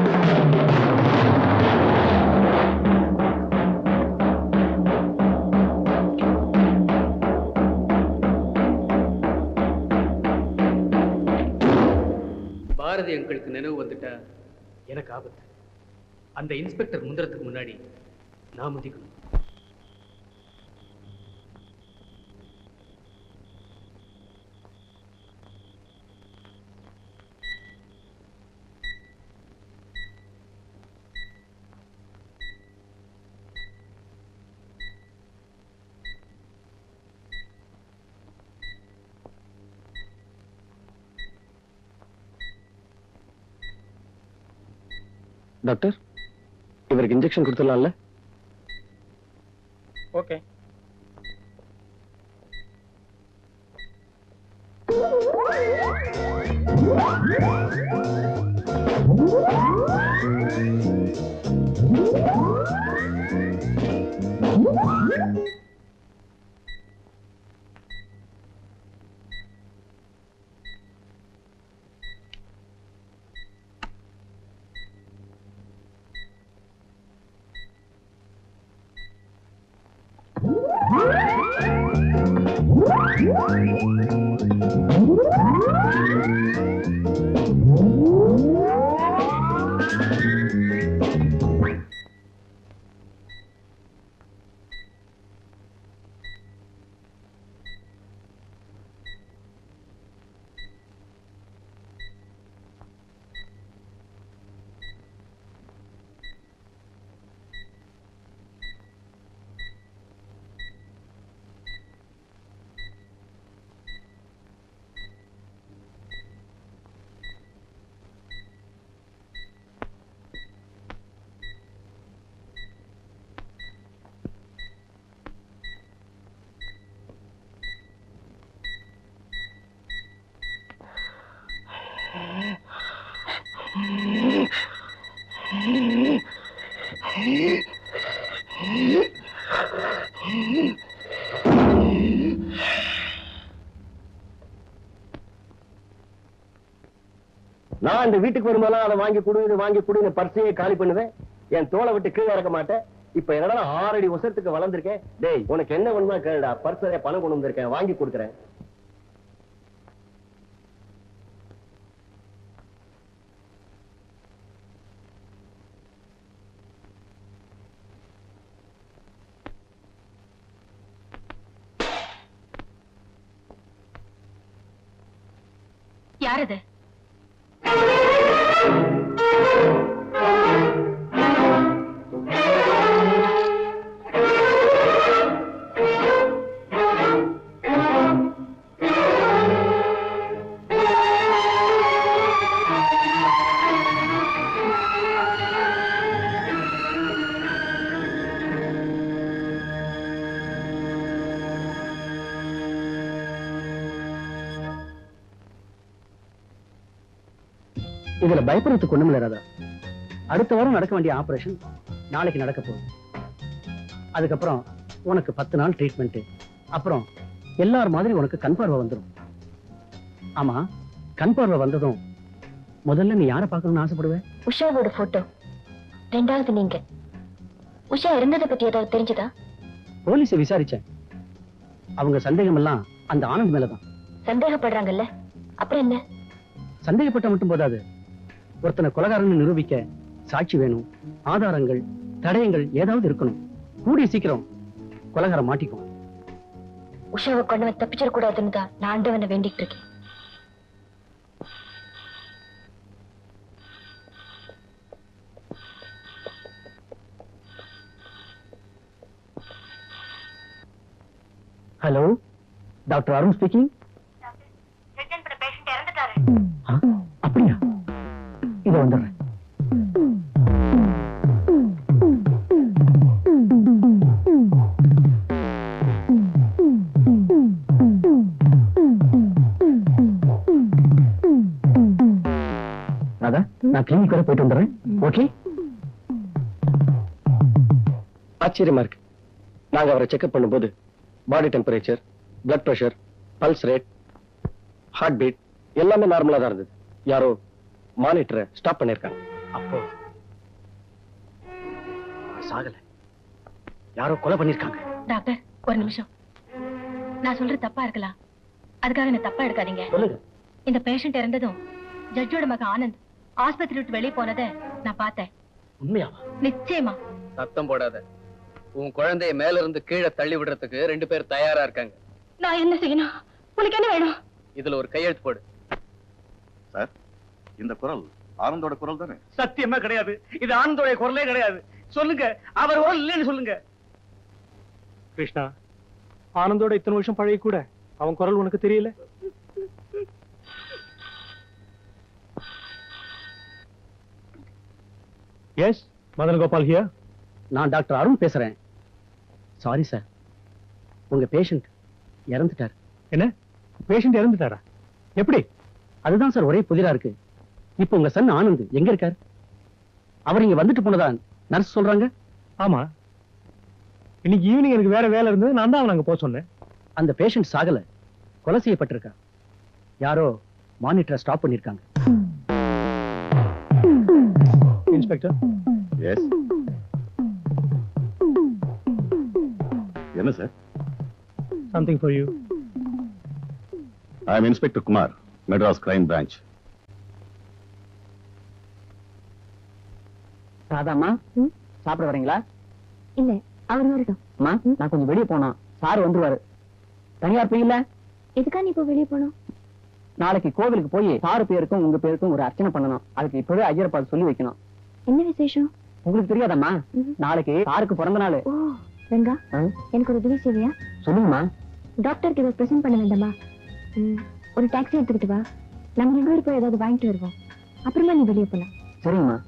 பாரதி எங்களுக்கு நினைவு வந்துட்டா எனக்கு ஆபத்து அந்த இன்ஸ்பெக்டர் முந்திரத்துக்கு முன்னாடி நான் முந்திக்கணும் டாக்டர் இவருக்கு இன்ஜெக்ஷன் கொடுத்துடலாம்ல ஓகே நான் இந்த வீட்டுக்கு வரும்போதெல்லாம் அதை வாங்கி கொடு இது வாங்கி கொடுன்னு பர்சையே காலி பண்ணுவேன் என் தோலை விட்டு கீழே இறக்க மாட்டேன் இப்ப என்னடா ஆறடி உசரத்துக்கு வளர்ந்திருக்கேன் டேய் உனக்கு என்ன வேணுமா கேளுடா பர்சரே பணம் கொண்டு வந்திருக்கேன் வாங்கி கொடுக்குறேன் யார் அது இதுல பயப்படுறதுக்கு ஒண்ணும் இல்ல ராதா அடுத்த வாரம் நடக்க வேண்டிய ஆபரேஷன் நாளைக்கு நடக்க போகுது அதுக்கப்புறம் உனக்கு பத்து நாள் ட்ரீட்மெண்ட் அப்புறம் எல்லார் மாதிரி உனக்கு கண் பார்வை வந்துடும் ஆமா கண் பார்வை வந்ததும் முதல்ல நீ யாரை பார்க்கணும்னு ஆசைப்படுவேன் உஷாவோட போட்டோ ரெண்டாவது நீங்க உஷா இருந்ததை பத்தி ஏதாவது தெரிஞ்சதா போலீஸை விசாரிச்சேன் அவங்க சந்தேகம் எல்லாம் அந்த ஆனந்த் மேலதான் சந்தேகப்படுறாங்கல்ல அப்புறம் என்ன சந்தேகப்பட்ட மட்டும் போதாது ஒருத்தனை கொலகாரன்னு நிரூபிக்க சாட்சி வேணும் ஆதாரங்கள் தடயங்கள் ஏதாவது இருக்கணும் கூடிய சீக்கிரம் கொலகாரம் மாட்டிக்கும் உஷாவை கொண்டவன் தப்பிச்சிடக்கூடாதுன்னு தான் நான் ஆண்டவனை வேண்டிட்டு இருக்கேன் ஹலோ டாக்டர் அருண் ஸ்பீக்கிங் அப்படியா இத வந்துடுறேன் ராதா நான் கிளினிக் வரை போயிட்டு வந்துடுறேன் ஓகே ஆச்சரியமா இருக்கு நாங்க அவரை செக்அப் பண்ணும்போது body temperature blood pressure pulse rate heart beat எல்லாமே நார்மலா தான் இருந்தது யாரோ மானிட்டரை ஸ்டாப் பண்ணிருக்காங்க அப்போ அவன் சாகல யாரோ கொலை பண்ணிருக்காங்க டாக்டர் ஒரு நிமிஷம் நான் சொல்றது தப்பா இருக்கலாம் அதுக்காக என்ன தப்பா எடுக்காதீங்க சொல்லுங்க இந்த பேஷண்ட் இறந்ததும் ஜட்ஜோட மகன் ஆனந்த் ஆஸ்பத்திரி விட்டு வெளியே போனதை நான் பார்த்தேன் உண்மையாவா நிச்சயமா சத்தம் போடாத உன் குழந்தைய மேல இருந்து கீழே தள்ளி விடுறதுக்கு ரெண்டு பேர் தயாரா இருக்காங்க நான் என்ன செய்யணும் உனக்கு என்ன வேணும் இதுல ஒரு கையெழுத்து போடு சார் இந்த குரல் ஆனந்தோட குரல் தானே சத்தியமா கிடையாது இது ஆனந்தோடைய குரலே கிடையாது சொல்லுங்க அவர் குரல் இல்லைன்னு சொல்லுங்க கிருஷ்ணா ஆனந்தோட இத்தனை வருஷம் பழகி கூட அவன் குரல் உனக்கு தெரியல எஸ் மதன் கோபால் ஹியா நான் டாக்டர் அருண் பேசுறேன் சாரி சார் உங்க பேஷண்ட் இறந்துட்டார் என்ன பேஷண்ட் இறந்துட்டாரா எப்படி அதுதான் சார் ஒரே புதிரா இருக்கு இப்போ உங்க சன் ஆனந்த் எங்க இருக்கார் அவர் இங்க வந்துட்டு போனதா நர்ஸ் சொல்றாங்க ஆமா இன்னைக்கு ஈவினிங் எனக்கு வேற வேலை இருந்தது நான் தான் அவன் அங்க போக சொன்னேன் அந்த பேஷண்ட் சாகல கொலை செய்யப்பட்டிருக்கா யாரோ மானிட்டரை ஸ்டாப் பண்ணிருக்காங்க இன்ஸ்பெக்டர் எஸ் என்ன sir something for you I am inspector Kumar Madras crime branch ராதாமா சாப்பிட வரீங்களா இல்ல அவர் வரட்டும் அம்மா நான் கொஞ்சம் வெளியே போனோம் சார் வந்துருவாரு தனியா இருப்பீங்கல்ல எதுக்கா நீ இப்போ வெளியே போனோம் நாளைக்கு கோவிலுக்கு போய் சாரு பேருக்கும் உங்க பேருக்கும் ஒரு அர்ச்சனை பண்ணணும் அதுக்கு இப்பவே ஐயர் பார்த்து சொல்லி வைக்கணும் என்ன விசேஷம் உங்களுக்கு தெரியாதம்மா ம்ஹும். நாளைக்கு சாருக்கு பிறந்த நாள் ஓ ரங்கா ஆ? எனக்கு ஒரு உதவி செய்வியா சொல்லுங்கம்மா டாக்டருக்கு இதை பிரசன்ட் பண்ண வேண்டாமா ம், ஒரு டாக்ஸி எடுத்துக்கிட்டு வா நம்ம ரெண்டு பேரும் போய் ஏதாவது வாங்கிட்டு வருவோம் அப்புறமா நீ வெளியே போலாம் சரிங்கம்மா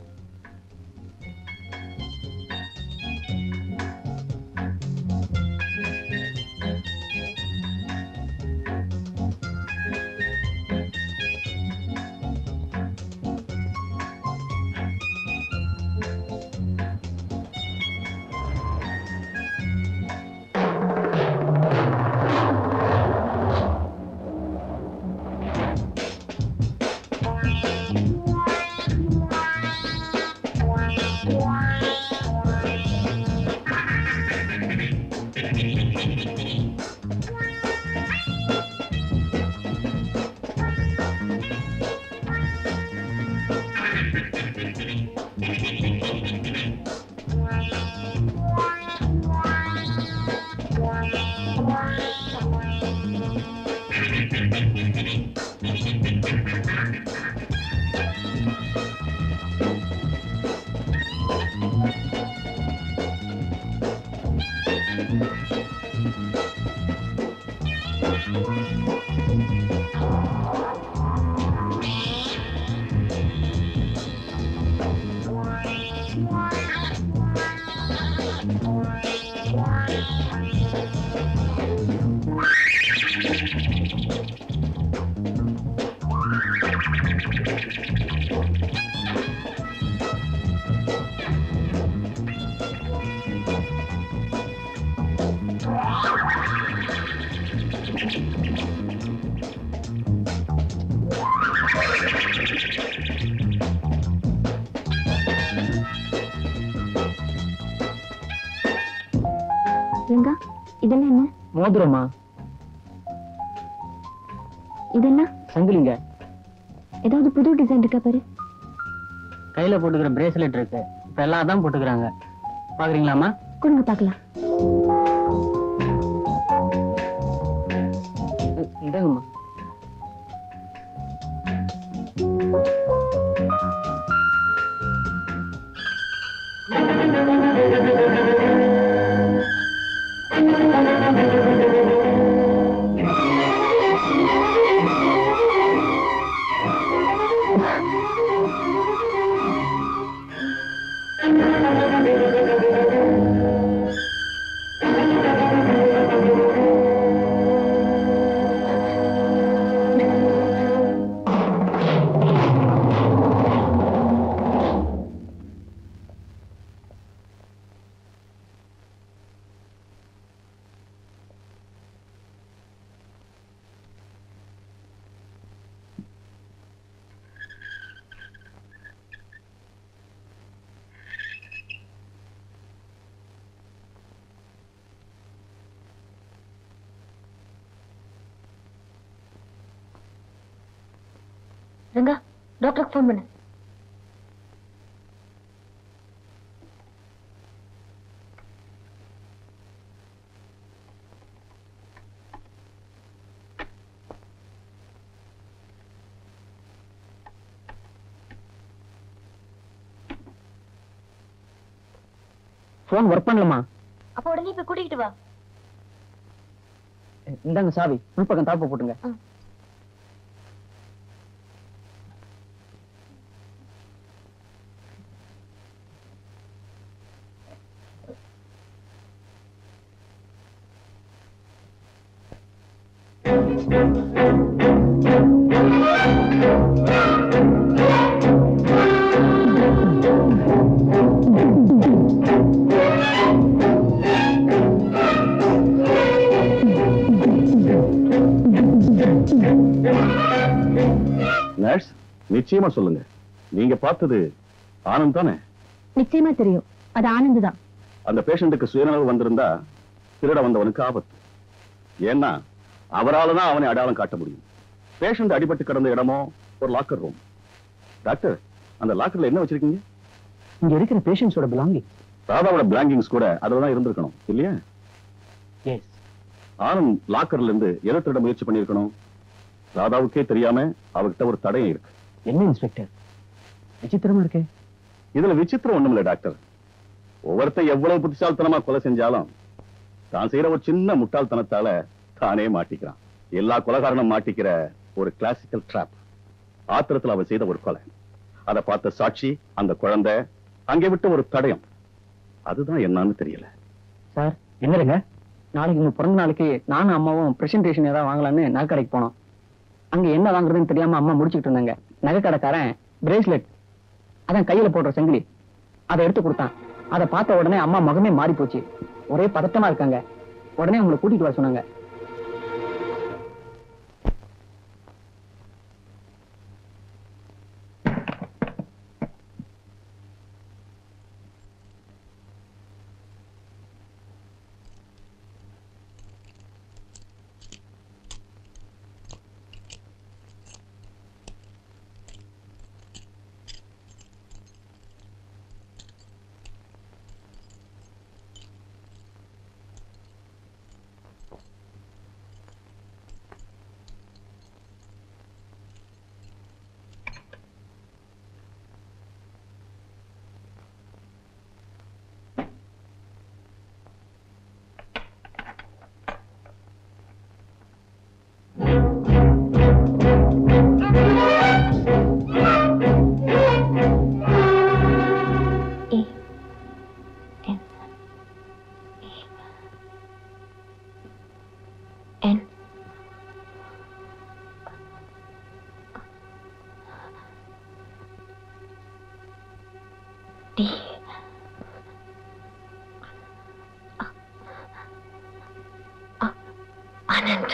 ரங்கா இதெல்லாம் என்ன மோதிரம்மா இதெல்லாம் சங்கிலிங்க ஏதாவது புது டிசைன் இருக்கா பாரு கையில போட்டுக்கிற பிரேஸ்லெட் இருக்கு இப்ப எல்லாம் அதான் போட்டுக்கிறாங்க பாக்குறீங்களாமா கொடுங்க பார்க்கலாம் இதாங்கம்மா ரங்கா டாக்டருக்கு ஃபோன் பண்ணு போன் ஒர்க் பண்ணலமா அப்ப உடனே போய் கூட்டிகிட்டு வா இந்தாங்க சாவி உள்பக்கம் தாப்ப போட்டுங்க நர்ஸ் நிச்சயமா சொல்லுங்க நீங்க பார்த்தது ஆனந்த் தானே நிச்சயமா தெரியும் அது ஆனந்த் தான் அந்த பேஷண்ட்டுக்கு சுயநலவு வந்திருந்தா திருட வந்தவனுக்கு ஆபத்து ஏன்னா அவரால தான் அவனை அடையாளம் காட்ட முடியும் பேஷண்ட் அடிபட்டு கிடந்த இடமோ ஒரு லாக்கர் ரூம் டாக்டர் அந்த லாக்கர்ல என்ன வச்சிருக்கீங்க இங்க இருக்கிற பேஷண்ட்ஸோட பிலாங்கிங் ராதாவோட பிளாங்கிங்ஸ் கூட அதுல தான் இருந்திருக்கணும் இல்லையா எஸ் ஆனந்த் லாக்கர்ல இருந்து எதை திருட முயற்சி பண்ணியிருக்கணும் ராதாவுக்கே தெரியாம அவகிட்ட ஒரு தடயம் இருக்கு என்ன இன்ஸ்பெக்டர் விசித்திரமா இருக்கே இதுல விசித்திரம் ஒண்ணும் இல்ல டாக்டர் ஒவ்வொருத்தன் எவ்வளவு புத்திசாலித்தனமா கொலை செஞ்சாலும் தான் செய்யற ஒரு சின்ன முட்டாள்தனத்தால தானே மாட்டிக்கிறான் எல்லா கொலைகாரனும் மாட்டிக்கிற ஒரு கிளாசிக்கல் ட்ராப் ஆத்திரத்துல அவன் செய்த ஒரு கொலை அதை பார்த்த சாட்சி அந்த குழந்தை அங்கே விட்ட ஒரு தடயம் அதுதான் என்னன்னு தெரியல சார் என்னருங்க நாளைக்கு உங்க பிறந்த நாளைக்கு நானும் அம்மாவும் பிரசன்டேஷன் ஏதாவது வாங்கலாம்னு நகைக்கடைக்கு போனோம் அங்க என்ன வாங்குறதுன்னு தெரியாம அம்மா முடிச்சுட்டு இருந்தாங்க நகை கடைக்காரன் பிரேஸ்லெட் அதான் கையில போடுற சங்கிலி அதை எடுத்து கொடுத்தான் அதை பார்த்த உடனே அம்மா முகமே மாறி போச்சு ஒரே பதட்டமா இருக்காங்க உடனே உங்களை கூட்டிட்டு வர சொன்னாங்க E N N D Anand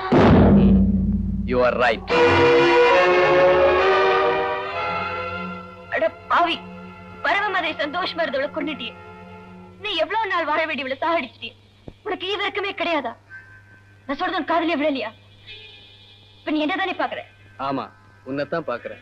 you are right அட பாவி பரவமதை சந்தோஷமா இருந்தவளை கொண்டுட்டியே நீ எவ்வளவு நாள் வாழ வேண்டியவளை சாகடிச்சிட்டியே உனக்கு ஈவ இருக்கமே கிடையாதா நான் சொல்றது உன் காதலியா விழலையா இப்ப நீ என்னதானே பாக்குற ஆமா உன்னைத்தான் பாக்குறேன்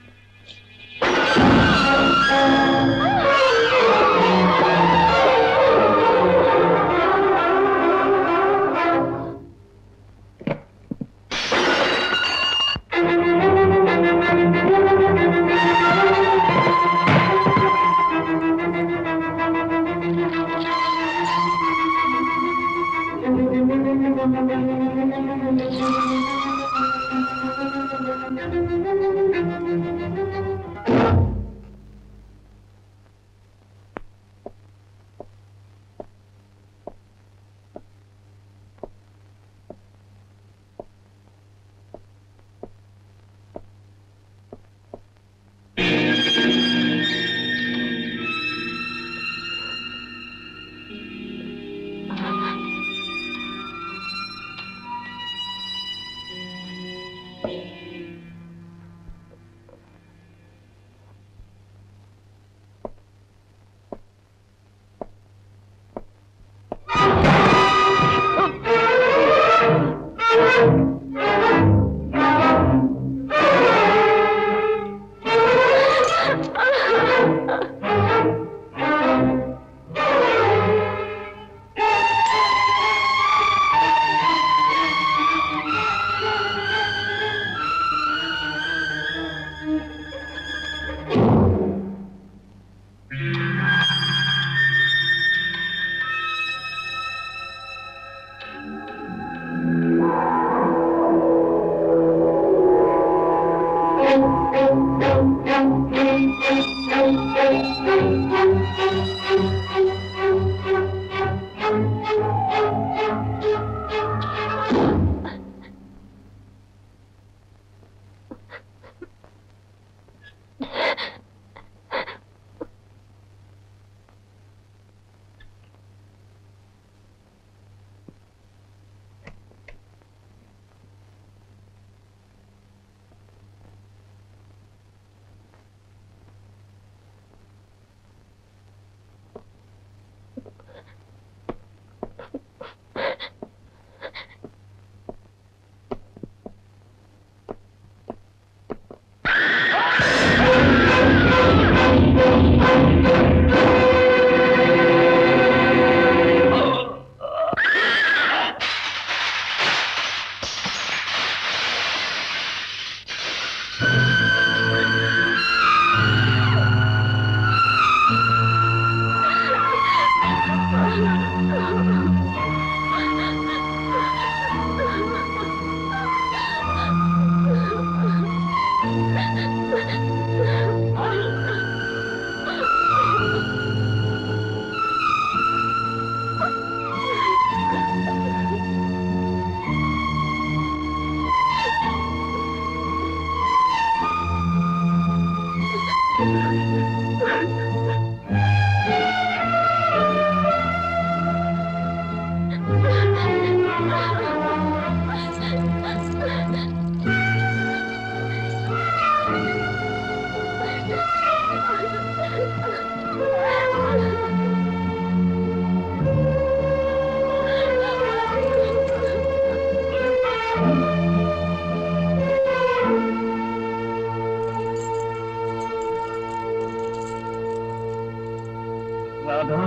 ராதா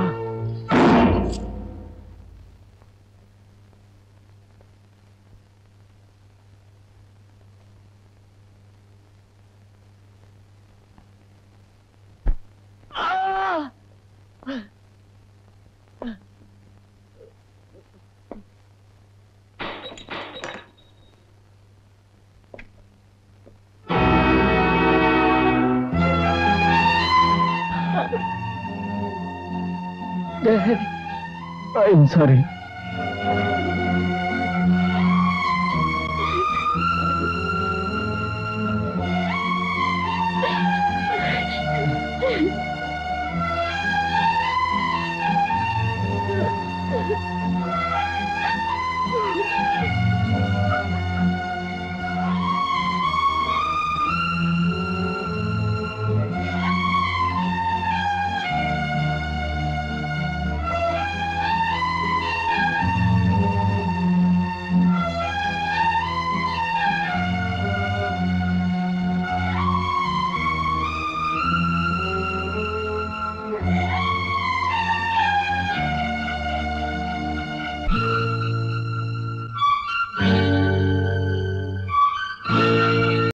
I'm sorry.